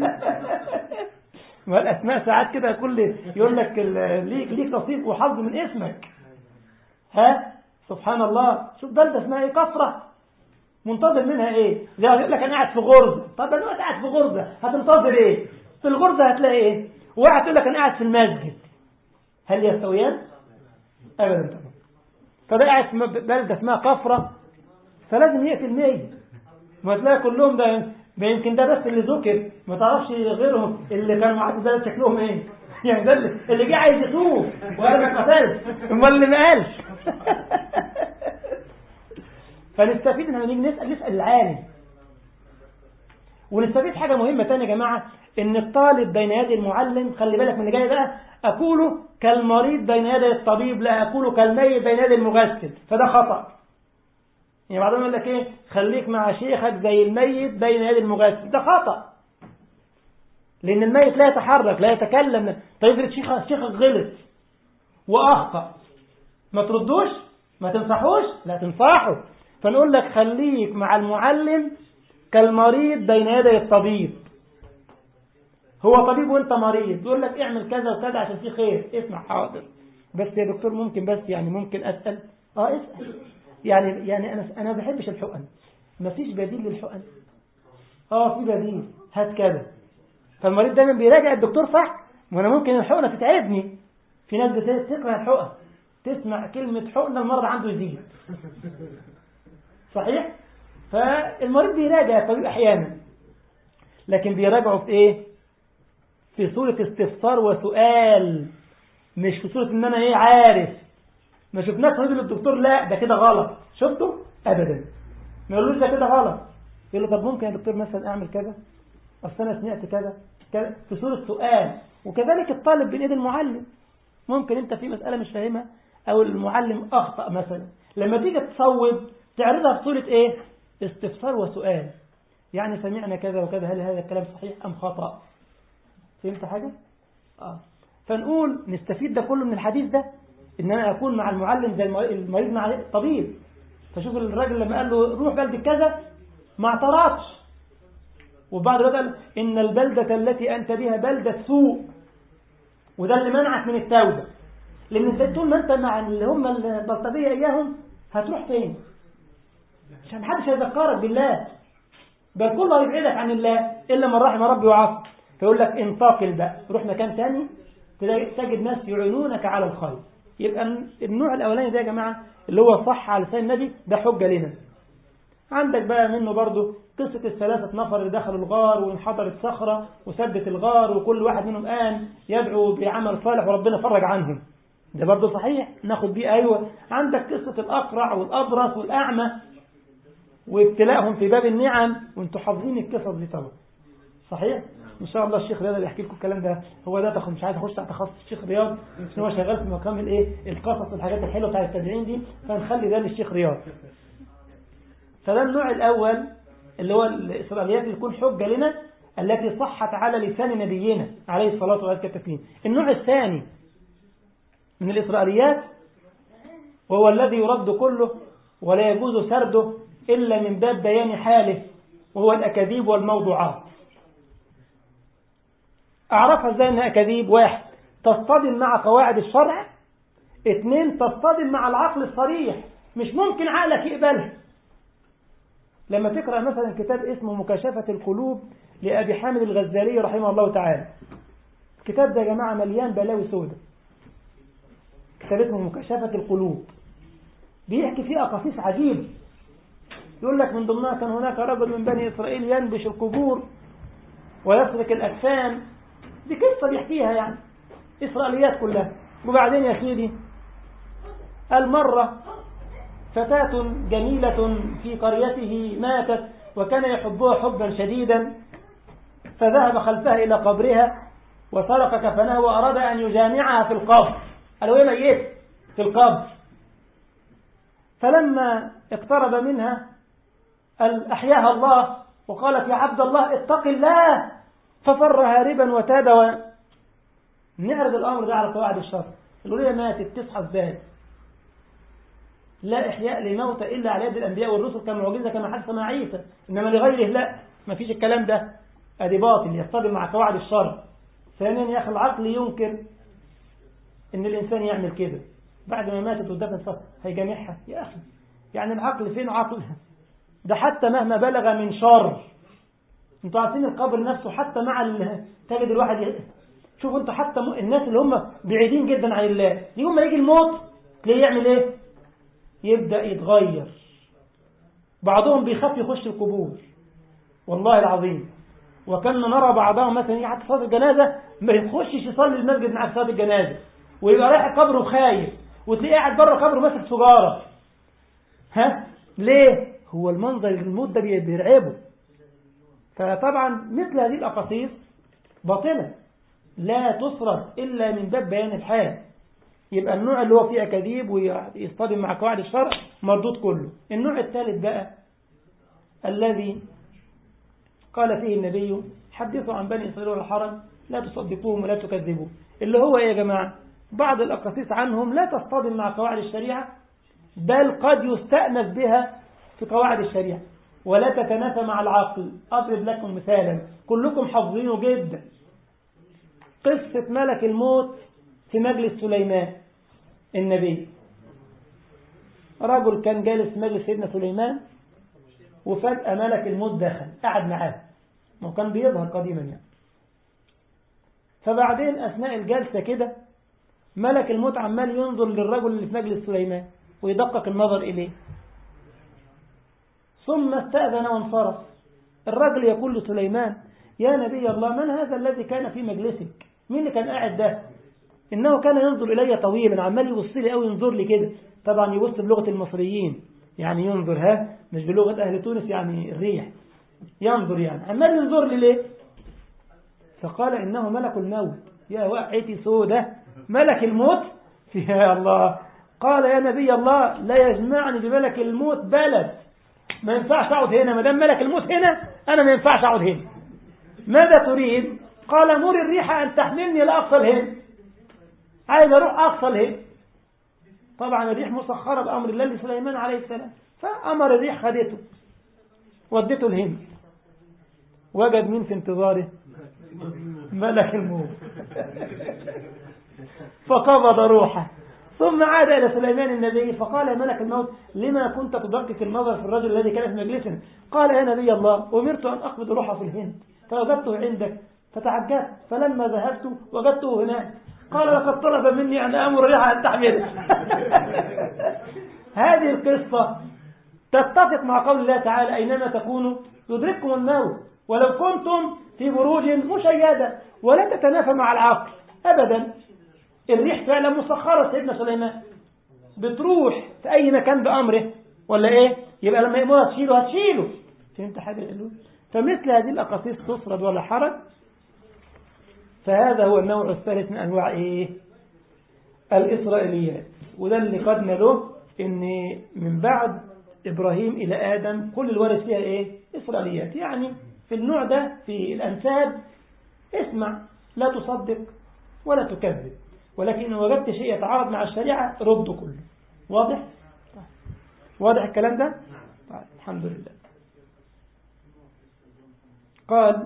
ما الأسماء ساعات كده كل يقول لك ليك ليك نصيب وحظ من اسمك ها سبحان الله شوف بلدة اسمها ايه كفرة منتظر منها ايه زي يقول لك انا قاعد في غرزة طب انا قاعد في غرزة هتنتظر ايه في الغرزة هتلاقي ايه واحد يقول لك انا قاعد في المسجد هل يستويان ابدا طبعا فده قاعد في بلدة اسمها كفرة فلازم يقتل ميت ما تلاقي كلهم ده ده يمكن ده بس اللي ذكر ما تعرفش غيرهم اللي كانوا معاك ده شكلهم ايه يعني ده اللي جه عايز يطوف وقال ما قتلش امال اللي ما قالش فنستفيد ان نيجي نسال نسال العالم ونستفيد حاجه مهمه ثانيه يا جماعه ان الطالب بين يدي المعلم خلي بالك من اللي جاي بقى اكون كالمريض بين يدي الطبيب لا اكون كالميت بين يدي المغسل فده خطأ يعني بعضهم يقول لك ايه خليك مع شيخك زي الميت بين يدي المغسل ده خطأ لأن الميت لا يتحرك لا يتكلم فيفرض شيخ شيخك غلط وأخطأ ما تردوش ما تنصحوش لا تنصحوا فنقول لك خليك مع المعلم كالمريض بين يدي الطبيب هو طبيب وانت مريض يقول لك اعمل كذا وكذا عشان في خير اسمع حاضر بس يا دكتور ممكن بس يعني ممكن اسال اه اسال يعني يعني انا انا ما بحبش الحقن ما فيش بديل للحقن اه في بديل هات كذا فالمريض دايما بيراجع الدكتور صح وانا ممكن الحقنه تتعبني في ناس بتكره الحقن تسمع كلمه حقنه المرض عنده يزيد صحيح فالمريض بيراجع الطبيب احيانا لكن بيراجعه في ايه في صوره استفسار وسؤال مش في صوره ان انا ايه عارف ما شفناش نقول للدكتور لا ده كده غلط شفته ابدا ما يقولوش ده كده غلط يقول له طب ممكن يا دكتور مثلا اعمل كذا اصل انا سمعت كذا كذا في صوره سؤال وكذلك الطالب بين ايد المعلم ممكن انت في مساله مش فاهمها او المعلم اخطا مثلا لما تيجي تصوب تعرضها في صوره ايه استفسار وسؤال يعني سمعنا كذا وكذا هل هذا الكلام صحيح ام خطا فهمت حاجه اه فنقول نستفيد ده كله من الحديث ده ان انا اكون مع المعلم زي المريض مع الطبيب فشوف الراجل لما قال له روح بلدة كذا ما اعترضش وبعد قال ان البلدة التي انت بها بلدة سوء وده اللي منعك من التوبة لان طول ما انت مع اللي هم البلطجية اياهم هتروح فين عشان محدش هيذكرك بالله بل كله هيبعدك عن الله الا من رحم ربي وعصر فيقول لك انتقل بقى روح مكان ثاني تجد ناس يعينونك على الخير يبقى النوع الأولاني ده يا جماعة اللي هو صح على لسان النبي ده حجة لنا عندك بقى منه برضو قصة الثلاثة نفر اللي دخلوا الغار وانحضرت صخرة وسدت الغار وكل واحد منهم قام يدعو بعمل صالح وربنا فرج عنهم ده برضو صحيح ناخد بيه أيوة عندك قصة الأقرع والأبرص والأعمى وابتلاءهم في باب النعم وانتوا حافظين القصص دي طبعا صحيح ان شاء الله الشيخ رياض اللي يحكي لكم الكلام ده هو ده تخم مش عايز اخش تحت تخصص الشيخ رياض عشان هو شغال في مقام الايه القصص والحاجات الحلوه بتاع التابعين دي فنخلي ده للشيخ رياض فده النوع الاول اللي هو الاسرائيليات اللي تكون حجه لنا التي صحت على لسان نبينا عليه الصلاه والسلام النوع الثاني من الاسرائيليات وهو الذي يرد كله ولا يجوز سرده الا من باب بيان حاله وهو الاكاذيب والموضوعات أعرفها إزاي إنها أكاذيب واحد تصطدم مع قواعد الشرع اثنين تصطدم مع العقل الصريح مش ممكن عقلك يقبلها لما تقرأ مثلا كتاب اسمه مكاشفة القلوب لأبي حامد الغزالي رحمه الله تعالى الكتاب ده يا جماعة مليان بلاوي سودة كتاب اسمه مكاشفة القلوب بيحكي فيه أقاصيص عجيب يقول لك من ضمنها كان هناك رجل من بني إسرائيل ينبش القبور ويسرق الأجسام دي قصة بيحكيها يعني إسرائيليات كلها وبعدين يا سيدي المرة فتاة جميلة في قريته ماتت وكان يحبها حبا شديدا فذهب خلفها إلى قبرها وسرق كفنها وأراد أن يجامعها في القبر قالوا هي ميت في القبر فلما اقترب منها أحياها الله وقالت يا عبد الله اتق الله ففر هاربا وتاب و... نعرض الأمر ده على قواعد الشر الولية ماتت تصحى ازاي لا إحياء لموت إلا على يد الأنبياء والرسل كمعجزة كما حدث مع عيسى إنما لغيره لا ما فيش الكلام ده أدي باطل يصطدم مع قواعد الشر ثانيا يا أخي العقل ينكر إن الإنسان يعمل كده بعد ما ماتت ودفن صف هيجامعها يا أخي يعني العقل فين عقل ده حتى مهما بلغ من شر انتوا عارفين القبر نفسه حتى مع ال... تجد الواحد ي... شوفوا انتوا حتى م... الناس اللي هم بعيدين جدا عن الله يوم ما يجي الموت تلاقيه يعمل ايه يبدأ يتغير بعضهم بيخاف يخش القبور والله العظيم وكنا نرى بعضهم مثلا يجي حتى صلاة الجنازة ما يخشش يصلي المسجد مع صلاة الجنازة ويبقى رايح القبر وخايف وتلاقيه قاعد بره القبر ماسك سجارة ها ليه هو المنظر الموت ده بيرعبه فطبعا مثل هذه الأقاصيص باطلة لا تصرف إلا من باب بيان الحال يبقى النوع اللي هو فيه أكاذيب ويصطدم مع قواعد الشرع مردود كله النوع الثالث بقى الذي قال فيه النبي حدثوا عن بني إسرائيل والحرم لا تصدقوهم ولا تكذبوهم اللي هو إيه يا جماعة بعض الأقاصيص عنهم لا تصطدم مع قواعد الشريعة بل قد يستأنس بها في قواعد الشريعة ولا تتنافى مع العقل أضرب لكم مثالا كلكم حافظينه جدا قصة ملك الموت في مجلس سليمان النبي رجل كان جالس في مجلس سيدنا سليمان وفجأة ملك الموت دخل قعد معاه ما كان بيظهر قديما يعني فبعدين أثناء الجلسة كده ملك الموت عمال ينظر للرجل اللي في مجلس سليمان ويدقق النظر إليه ثم استأذن وانصرف الرجل يقول لسليمان يا نبي الله من هذا الذي كان في مجلسك مين اللي كان قاعد ده إنه كان ينظر إلي طويلا عمال يبص لي أو ينظر لي كده طبعا يبص بلغة المصريين يعني ينظر ها مش بلغة أهل تونس يعني الريح ينظر يعني عمال ينظر لي ليه فقال إنه ملك الموت يا وقعتي سودة ملك الموت يا الله قال يا نبي الله لا يجمعني بملك الموت بلد ما ينفعش أقعد هنا ما دام ملك الموت هنا أنا ما ينفعش أقعد هنا ماذا تريد قال مر الريح أن تحملني لأقصى الهند عايز أروح أقصى الهند طبعا الريح مسخرة بأمر الله لسليمان عليه السلام فأمر الريح خدته ودته الهند وجد مين في انتظاره ملك الموت فقبض روحه ثم عاد إلى سليمان النبي فقال يا ملك الموت لما كنت تدقق النظر في الرجل الذي كان في مجلسنا قال يا نبي الله أمرت أن أقبض روحه في الهند فوجدته عندك فتعجبت فلما ذهبت وجدته هناك قال لقد طلب مني أن أمر ريحة أن تحمله هذه القصة تتفق مع قول الله تعالى أينما تكونوا يدرككم الموت ولو كنتم في بروج مشيدة ولا تتنافى مع العقل أبدا الريح فعلا مسخرة سيدنا سليمان بتروح في أي مكان بأمره ولا إيه يبقى لما يأمرها تشيله هتشيله فهمت حاجة العلوم فمثل هذه الأقاصيص تسرد ولا حرج فهذا هو النوع الثالث من أنواع إيه الإسرائيليات وده اللي قدنا له إن من بعد إبراهيم إلى آدم كل الورث فيها إيه إسرائيليات يعني في النوع ده في الأنساب اسمع لا تصدق ولا تكذب ولكن إن وجدت شيء يتعارض مع الشريعة رد كله واضح؟ طيب. واضح الكلام ده؟ طيب. الحمد لله قال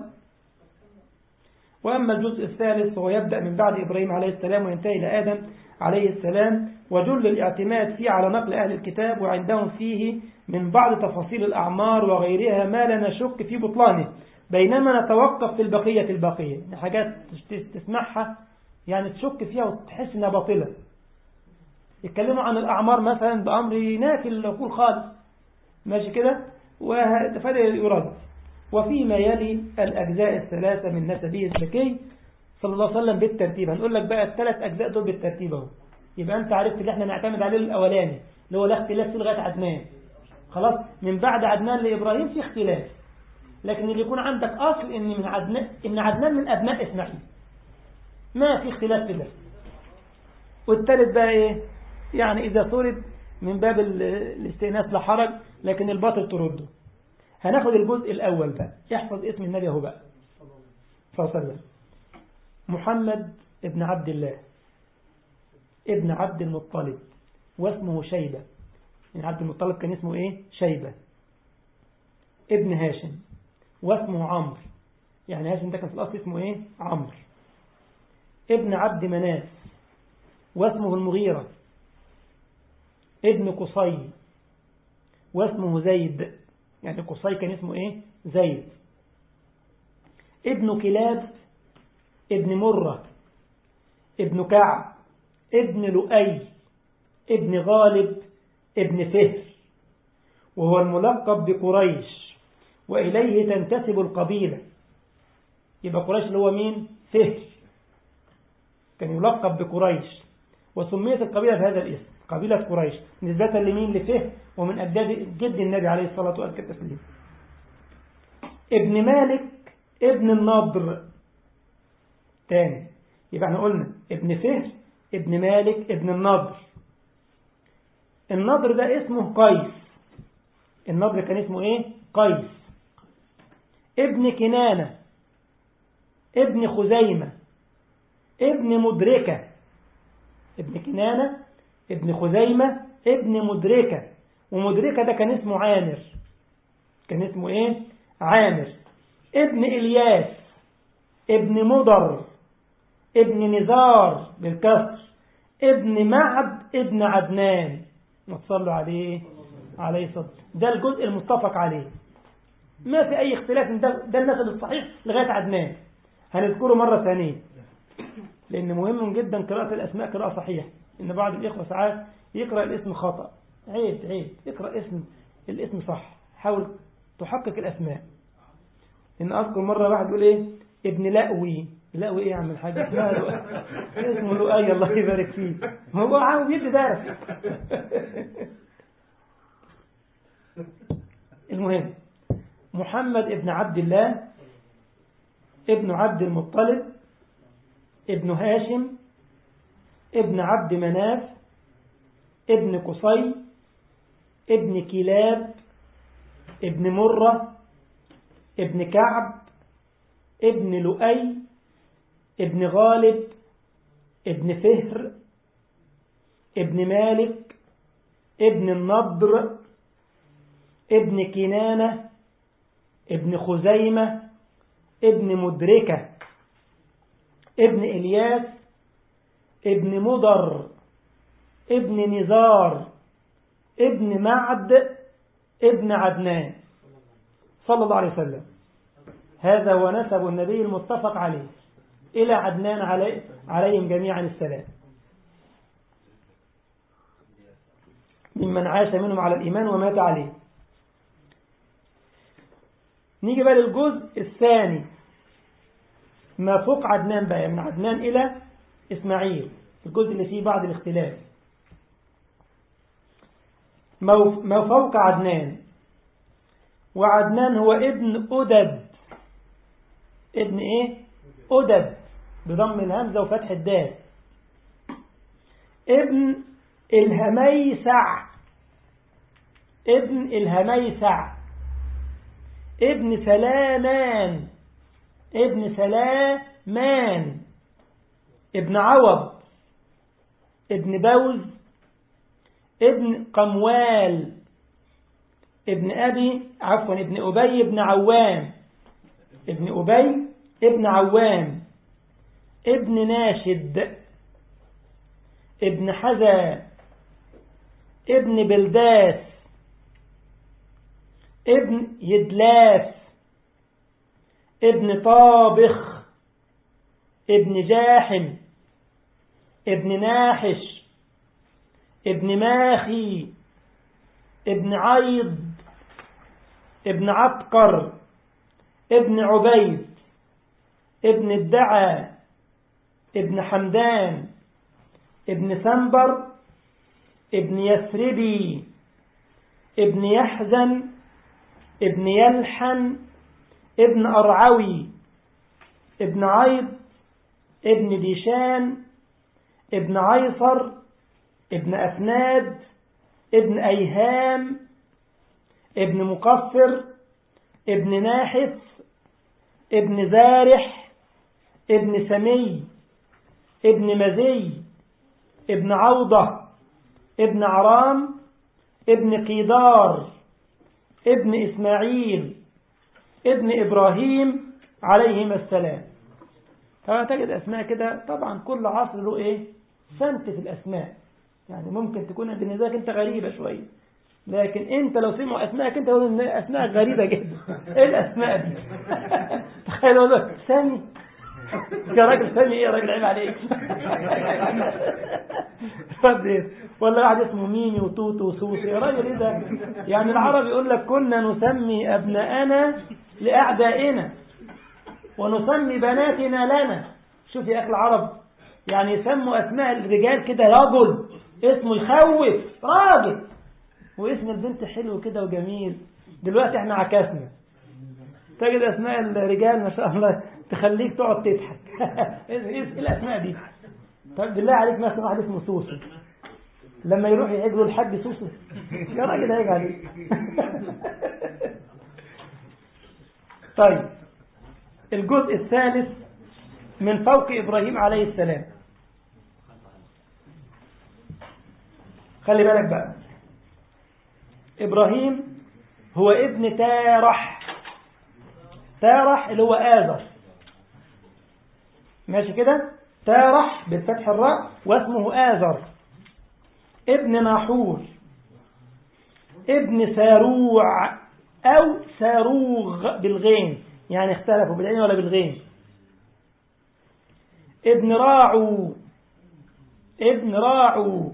وأما الجزء الثالث فهو يبدأ من بعد إبراهيم عليه السلام وينتهي إلى آدم عليه السلام وجل الاعتماد فيه على نقل أهل الكتاب وعندهم فيه من بعض تفاصيل الأعمار وغيرها ما لا نشك في بطلانه بينما نتوقف في البقية الباقية حاجات تسمعها يعني تشك فيها وتحس انها باطلة يتكلموا عن الأعمار مثلا بأمر نافل العقول خالص ماشي كده فهذا يرد وفيما يلي الأجزاء الثلاثة من نسبه الزكي صلى الله عليه وسلم بالترتيب هنقول لك بقى الثلاث أجزاء دول بالترتيب اهو يبقى أنت عرفت اللي احنا نعتمد عليه الأولاني اللي هو لا اختلاف في لغاية عدنان خلاص من بعد عدنان لإبراهيم في اختلاف لكن اللي يكون عندك أصل إن من عدنان إن عدنان من أبناء إسماعيل ما في اختلاف في ده والثالث بقى إيه يعني إذا طرد من باب الاستئناس لا حرج لكن الباطل ترده هناخد الجزء الأول بقى يحفظ اسم النبي اهو بقى صلى الله عليه وسلم محمد ابن عبد الله ابن عبد المطلب واسمه شيبة يعني عبد المطلب كان اسمه ايه شيبة ابن هاشم واسمه عمرو يعني هاشم ده كان في الأصل اسمه ايه عمرو ابن عبد مناف واسمه المغيرة ابن قصي واسمه زيد يعني قصي كان اسمه ايه زيد ابن كلاب ابن مرة ابن كعب ابن لؤي ابن غالب ابن فهر وهو الملقب بقريش وإليه تنتسب القبيلة يبقى قريش اللي هو مين فهر كان يلقب بقريش وسميت القبيلة بهذا الاسم قبيلة قريش نسبة لمين لفهر ومن أجداد جد النبي عليه الصلاة والسلام ابن مالك ابن النضر تاني يبقى احنا قلنا ابن فهر ابن مالك ابن النضر النضر ده اسمه قيس النضر كان اسمه ايه قيس ابن كنانة ابن خزيمة ابن مدركة ابن كنانة ابن خزيمة ابن مدركة ومدركة ده كان اسمه عامر كان اسمه ايه عامر ابن إلياس ابن مضر ابن نزار بالكسر ابن معد ابن عدنان نتصلوا عليه عليه صد ده الجزء المتفق عليه ما في أي اختلاف ده, ده النسب الصحيح لغاية عدنان هنذكره مرة ثانية لأن مهم جدا قراءة الأسماء قراءة صحيحة إن بعض الإخوة ساعات يقرأ الاسم خطأ عيب عيب اقرأ اسم الاسم صح حاول تحقق الأسماء إن أذكر مرة واحد يقول إيه ابن لأوي لأوي إيه يا عم الحاج اسمه لؤي الله يبارك فيه هو عاوز يدي درس المهم محمد ابن عبد الله ابن عبد المطلب ابن هاشم ابن عبد مناف ابن قصي ابن كلاب ابن مرة ابن كعب ابن لؤي ابن غالب ابن فهر ابن مالك ابن النضر ابن كنانة ابن خزيمة ابن مدركة ابن إلياس ابن مضر ابن نزار ابن معد ابن عدنان صلى الله عليه وسلم هذا هو نسب النبي المتفق عليه إلى عدنان علي عليهم جميعا السلام ممن عاش منهم على الإيمان ومات عليه نيجي بقى للجزء الثاني ما فوق عدنان بقى من عدنان إلى إسماعيل الجزء اللي فيه بعض الاختلاف ما فوق عدنان وعدنان هو ابن أدد ابن ايه أدد بضم الهمزة وفتح الدال ابن الهميسع ابن الهميسع ابن سلامان ابن سلامان ابن عوض ابن بوز ابن قموال ابن أبي عفوا ابن أبي ابن عوام ابن أبي ابن عوام ابن ناشد ابن حزى ابن بلداس ابن يدلاف ابن طابخ ابن جاحم ابن ناحش ابن ماخي ابن عيض ابن عبقر ابن عبيد ابن الدعى ابن حمدان ابن سنبر ابن يثربي ابن يحزن ابن يلحن ابن أرعوي ابن عيض ابن ديشان ابن عيصر ابن أفناد ابن أيهام ابن مقصر ابن ناحس ابن زارح ابن سمي ابن مزي ابن عوضة ابن عرام ابن قيدار ابن إسماعيل ابن إبراهيم عليهما السلام فتجد أسماء كده طبعا كل عصر له إيه سنت في الأسماء يعني ممكن تكون بالنسبة لك أنت غريبة شوية لكن أنت لو سمعوا أسماءك أنت تقول إن أسماء غريبة جدا إيه الأسماء دي تخيل أقول لك سامي يا راجل سامي إيه يا راجل عيب عليك ولا واحد اسمه ميمي وتوتو وسوسي يا راجل إيه ده يعني العرب يقول لك كنا نسمي أبناءنا لأعدائنا ونسمي بناتنا لنا شوف يا أخي العرب يعني يسموا أسماء الرجال كده رجل اسمه يخوف راجل واسم البنت حلو كده وجميل دلوقتي احنا عكسنا تجد أسماء الرجال ما شاء الله تخليك تقعد تضحك ايه الأسماء دي طب بالله عليك مثلا واحد اسمه سوسو لما يروح يعيد له الحاج سوسو يا راجل هيك عليك طيب الجزء الثالث من فوق إبراهيم عليه السلام خلي بالك بقى إبراهيم هو ابن تارح تارح اللي هو آذر ماشي كده تارح بالفتح الراء واسمه آذر ابن ناحور ابن ساروع أو ساروغ بالغين يعني اختلفوا بالعين ولا بالغين ابن راعو ابن راعو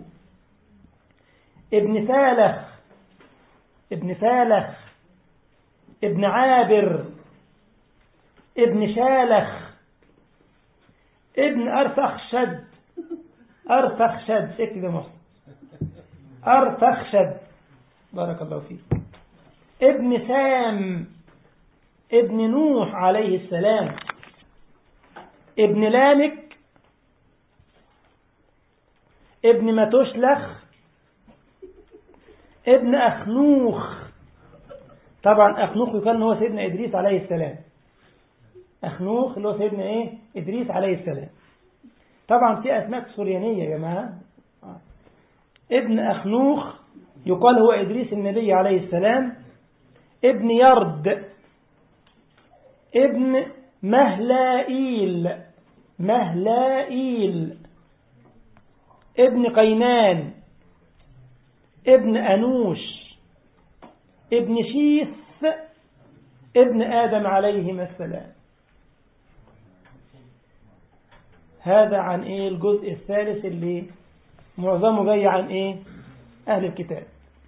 ابن فالخ ابن فالخ ابن عابر ابن شالخ ابن أرفخشد أرفخشد اكتب يا محسن أرفخشد بارك الله فيك ابن سام ابن نوح عليه السلام ابن لامك ابن متشلخ ابن أخنوخ طبعا أخنوخ يقال هو سيدنا إدريس عليه السلام أخنوخ اللي هو سيدنا إيه إدريس عليه السلام طبعا في أسماء سوريانية يا جماعة ابن أخنوخ يقال هو إدريس النبي عليه السلام ابن يرد ابن مهلائيل مهلائيل ابن قينان ابن أنوش ابن شيث ابن آدم عليهما السلام هذا عن ايه الجزء الثالث اللي معظمه جاي عن ايه اهل الكتاب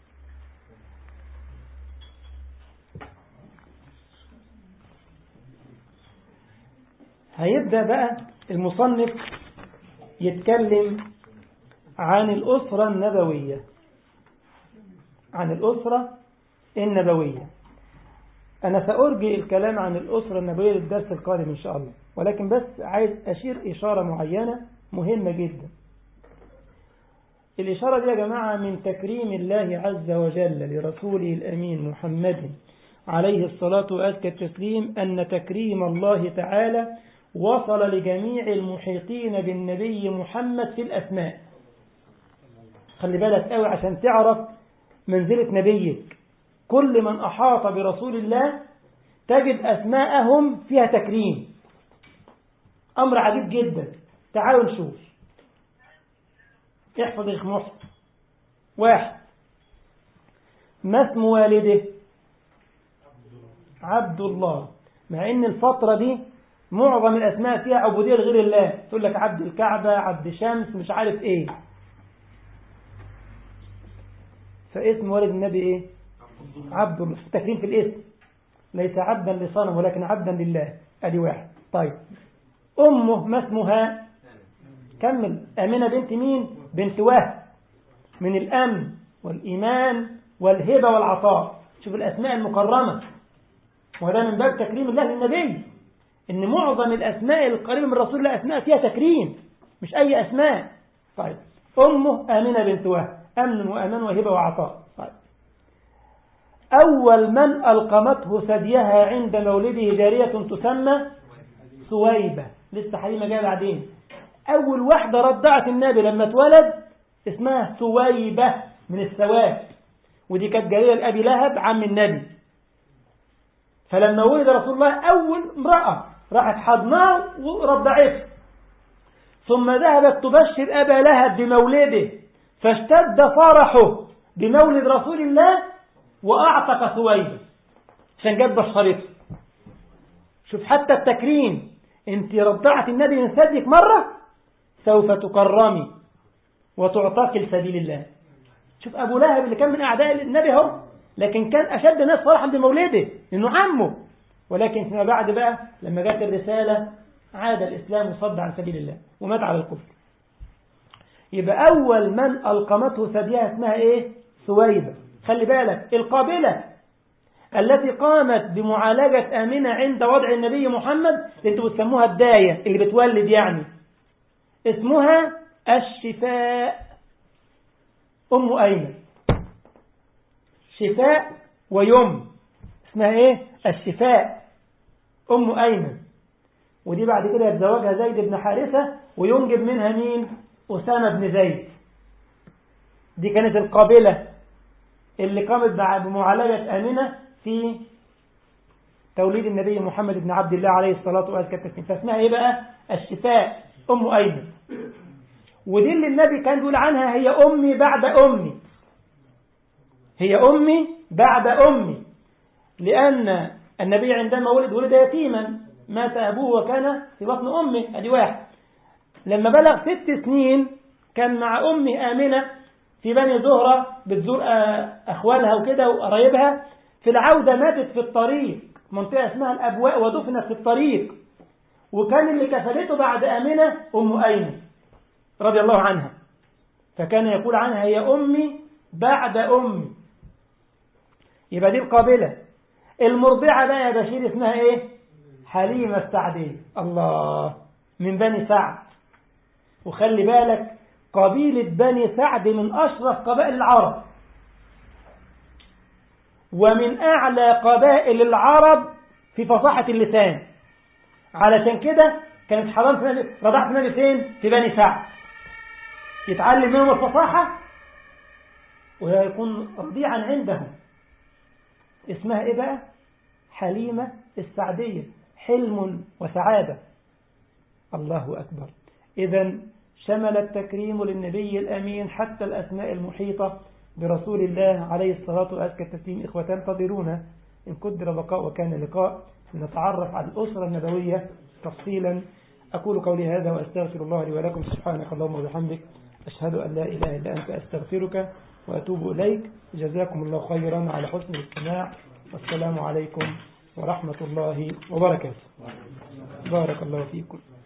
هيبدأ بقى المصنف يتكلم عن الأسرة النبوية عن الأسرة النبوية أنا سأرجي الكلام عن الأسرة النبوية للدرس القادم إن شاء الله ولكن بس عايز أشير إشارة معينة مهمة جدا الإشارة دي يا جماعة من تكريم الله عز وجل لرسوله الأمين محمد عليه الصلاة وأزكى التسليم أن تكريم الله تعالى وصل لجميع المحيطين بالنبي محمد في الأسماء خلي بالك قوي عشان تعرف منزلة نبيك كل من أحاط برسول الله تجد أسماءهم فيها تكريم أمر عجيب جدا تعالوا نشوف احفظ يا محسن واحد ما اسم والده عبد الله مع ان الفترة دي معظم الاسماء فيها عبودية لغير الله تقول لك عبد الكعبة عبد شمس مش عارف ايه فاسم والد النبي ايه عبد الله تكريم في الاسم ليس عبدا لصنم ولكن عبدا لله ادي واحد طيب امه ما اسمها كمل امنه بنت مين بنت وهب من الامن والايمان والهبه والعطاء شوف الاسماء المكرمه وده من باب تكريم الله للنبي ان معظم الاسماء القريبه من رسول الله اسماء فيها تكريم مش اي اسماء طيب امه امنه بنت وهب امن وامان وهبه وعطاء طيب اول من القمته ثديها عند مولده جاريه تسمى سويبه لسه حليمه جايه بعدين اول واحده رضعت النبي لما اتولد اسمها سويبه من الثواب ودي كانت جاريه لابي لهب عم النبي فلما ولد رسول الله أول امرأة راحت حضناه ورضعته ثم ذهبت تبشر أبا لهب بمولده فاشتد فرحه بمولد رسول الله وأعتق ثويبة عشان جاب بشرته شوف حتى التكريم انت رضعت النبي من ثديك مرة سوف تكرمي وتعتقي لسبيل الله شوف أبو لهب اللي كان من أعداء النبي اهو لكن كان أشد الناس فرحا بمولده إنه عمه ولكن فيما بعد بقى لما جت الرسالة عاد الإسلام وصد عن سبيل الله ومات على الكفر يبقى أول من ألقمته ثديها اسمها إيه سويبة خلي بالك القابلة التي قامت بمعالجة آمنة عند وضع النبي محمد انتوا بتسموها الداية اللي بتولد يعني اسمها الشفاء أم أيمن شفاء ويم اسمها ايه الشفاء ام ايمن ودي بعد كده يتزوجها زيد بن حارثة وينجب منها مين أسامة بن زيد دي كانت القابلة اللي قامت بمعالجة آمنة في توليد النبي محمد بن عبد الله عليه الصلاة والسلام فاسمها ايه بقى الشفاء ام ايمن ودي اللي النبي كان بيقول عنها هي امي بعد امي هي أمي بعد أمي لأن النبي عندما ولد ولد يتيما مات أبوه وكان في بطن أمه أدي واحد لما بلغ ست سنين كان مع أمه آمنة في بني زهرة بتزور أخوالها وكده وقرايبها في العودة ماتت في الطريق منطقة اسمها الأبواء ودفنت في الطريق وكان اللي كفلته بعد آمنة أم أيمن رضي الله عنها فكان يقول عنها هي أمي بعد أمي يبقى دي القابلة المرضعة بقى يا بشير اسمها ايه حليمة السعدية الله من بني سعد وخلي بالك قبيلة بني سعد من أشرف قبائل العرب ومن أعلى قبائل العرب في فصاحة اللسان علشان كده كانت حرام في رضعت النبي فين في بني سعد يتعلم منهم الفصاحة ويكون رضيعا عندهم اسمها ايه بقى حليمة السعدية حلم وسعادة الله أكبر إذا شمل التكريم للنبي الأمين حتى الأسماء المحيطة برسول الله عليه الصلاة وأزكى التسليم إخوة انتظرونا إن قدر بقاء وكان لقاء نتعرف على الأسرة النبوية تفصيلا أقول قولي هذا وأستغفر الله لي ولكم سبحانك اللهم وبحمدك أشهد أن لا إله إلا أنت أستغفرك وأتوب إليك جزاكم الله خيرا على حسن الاستماع والسلام عليكم ورحمة الله وبركاته بارك الله فيكم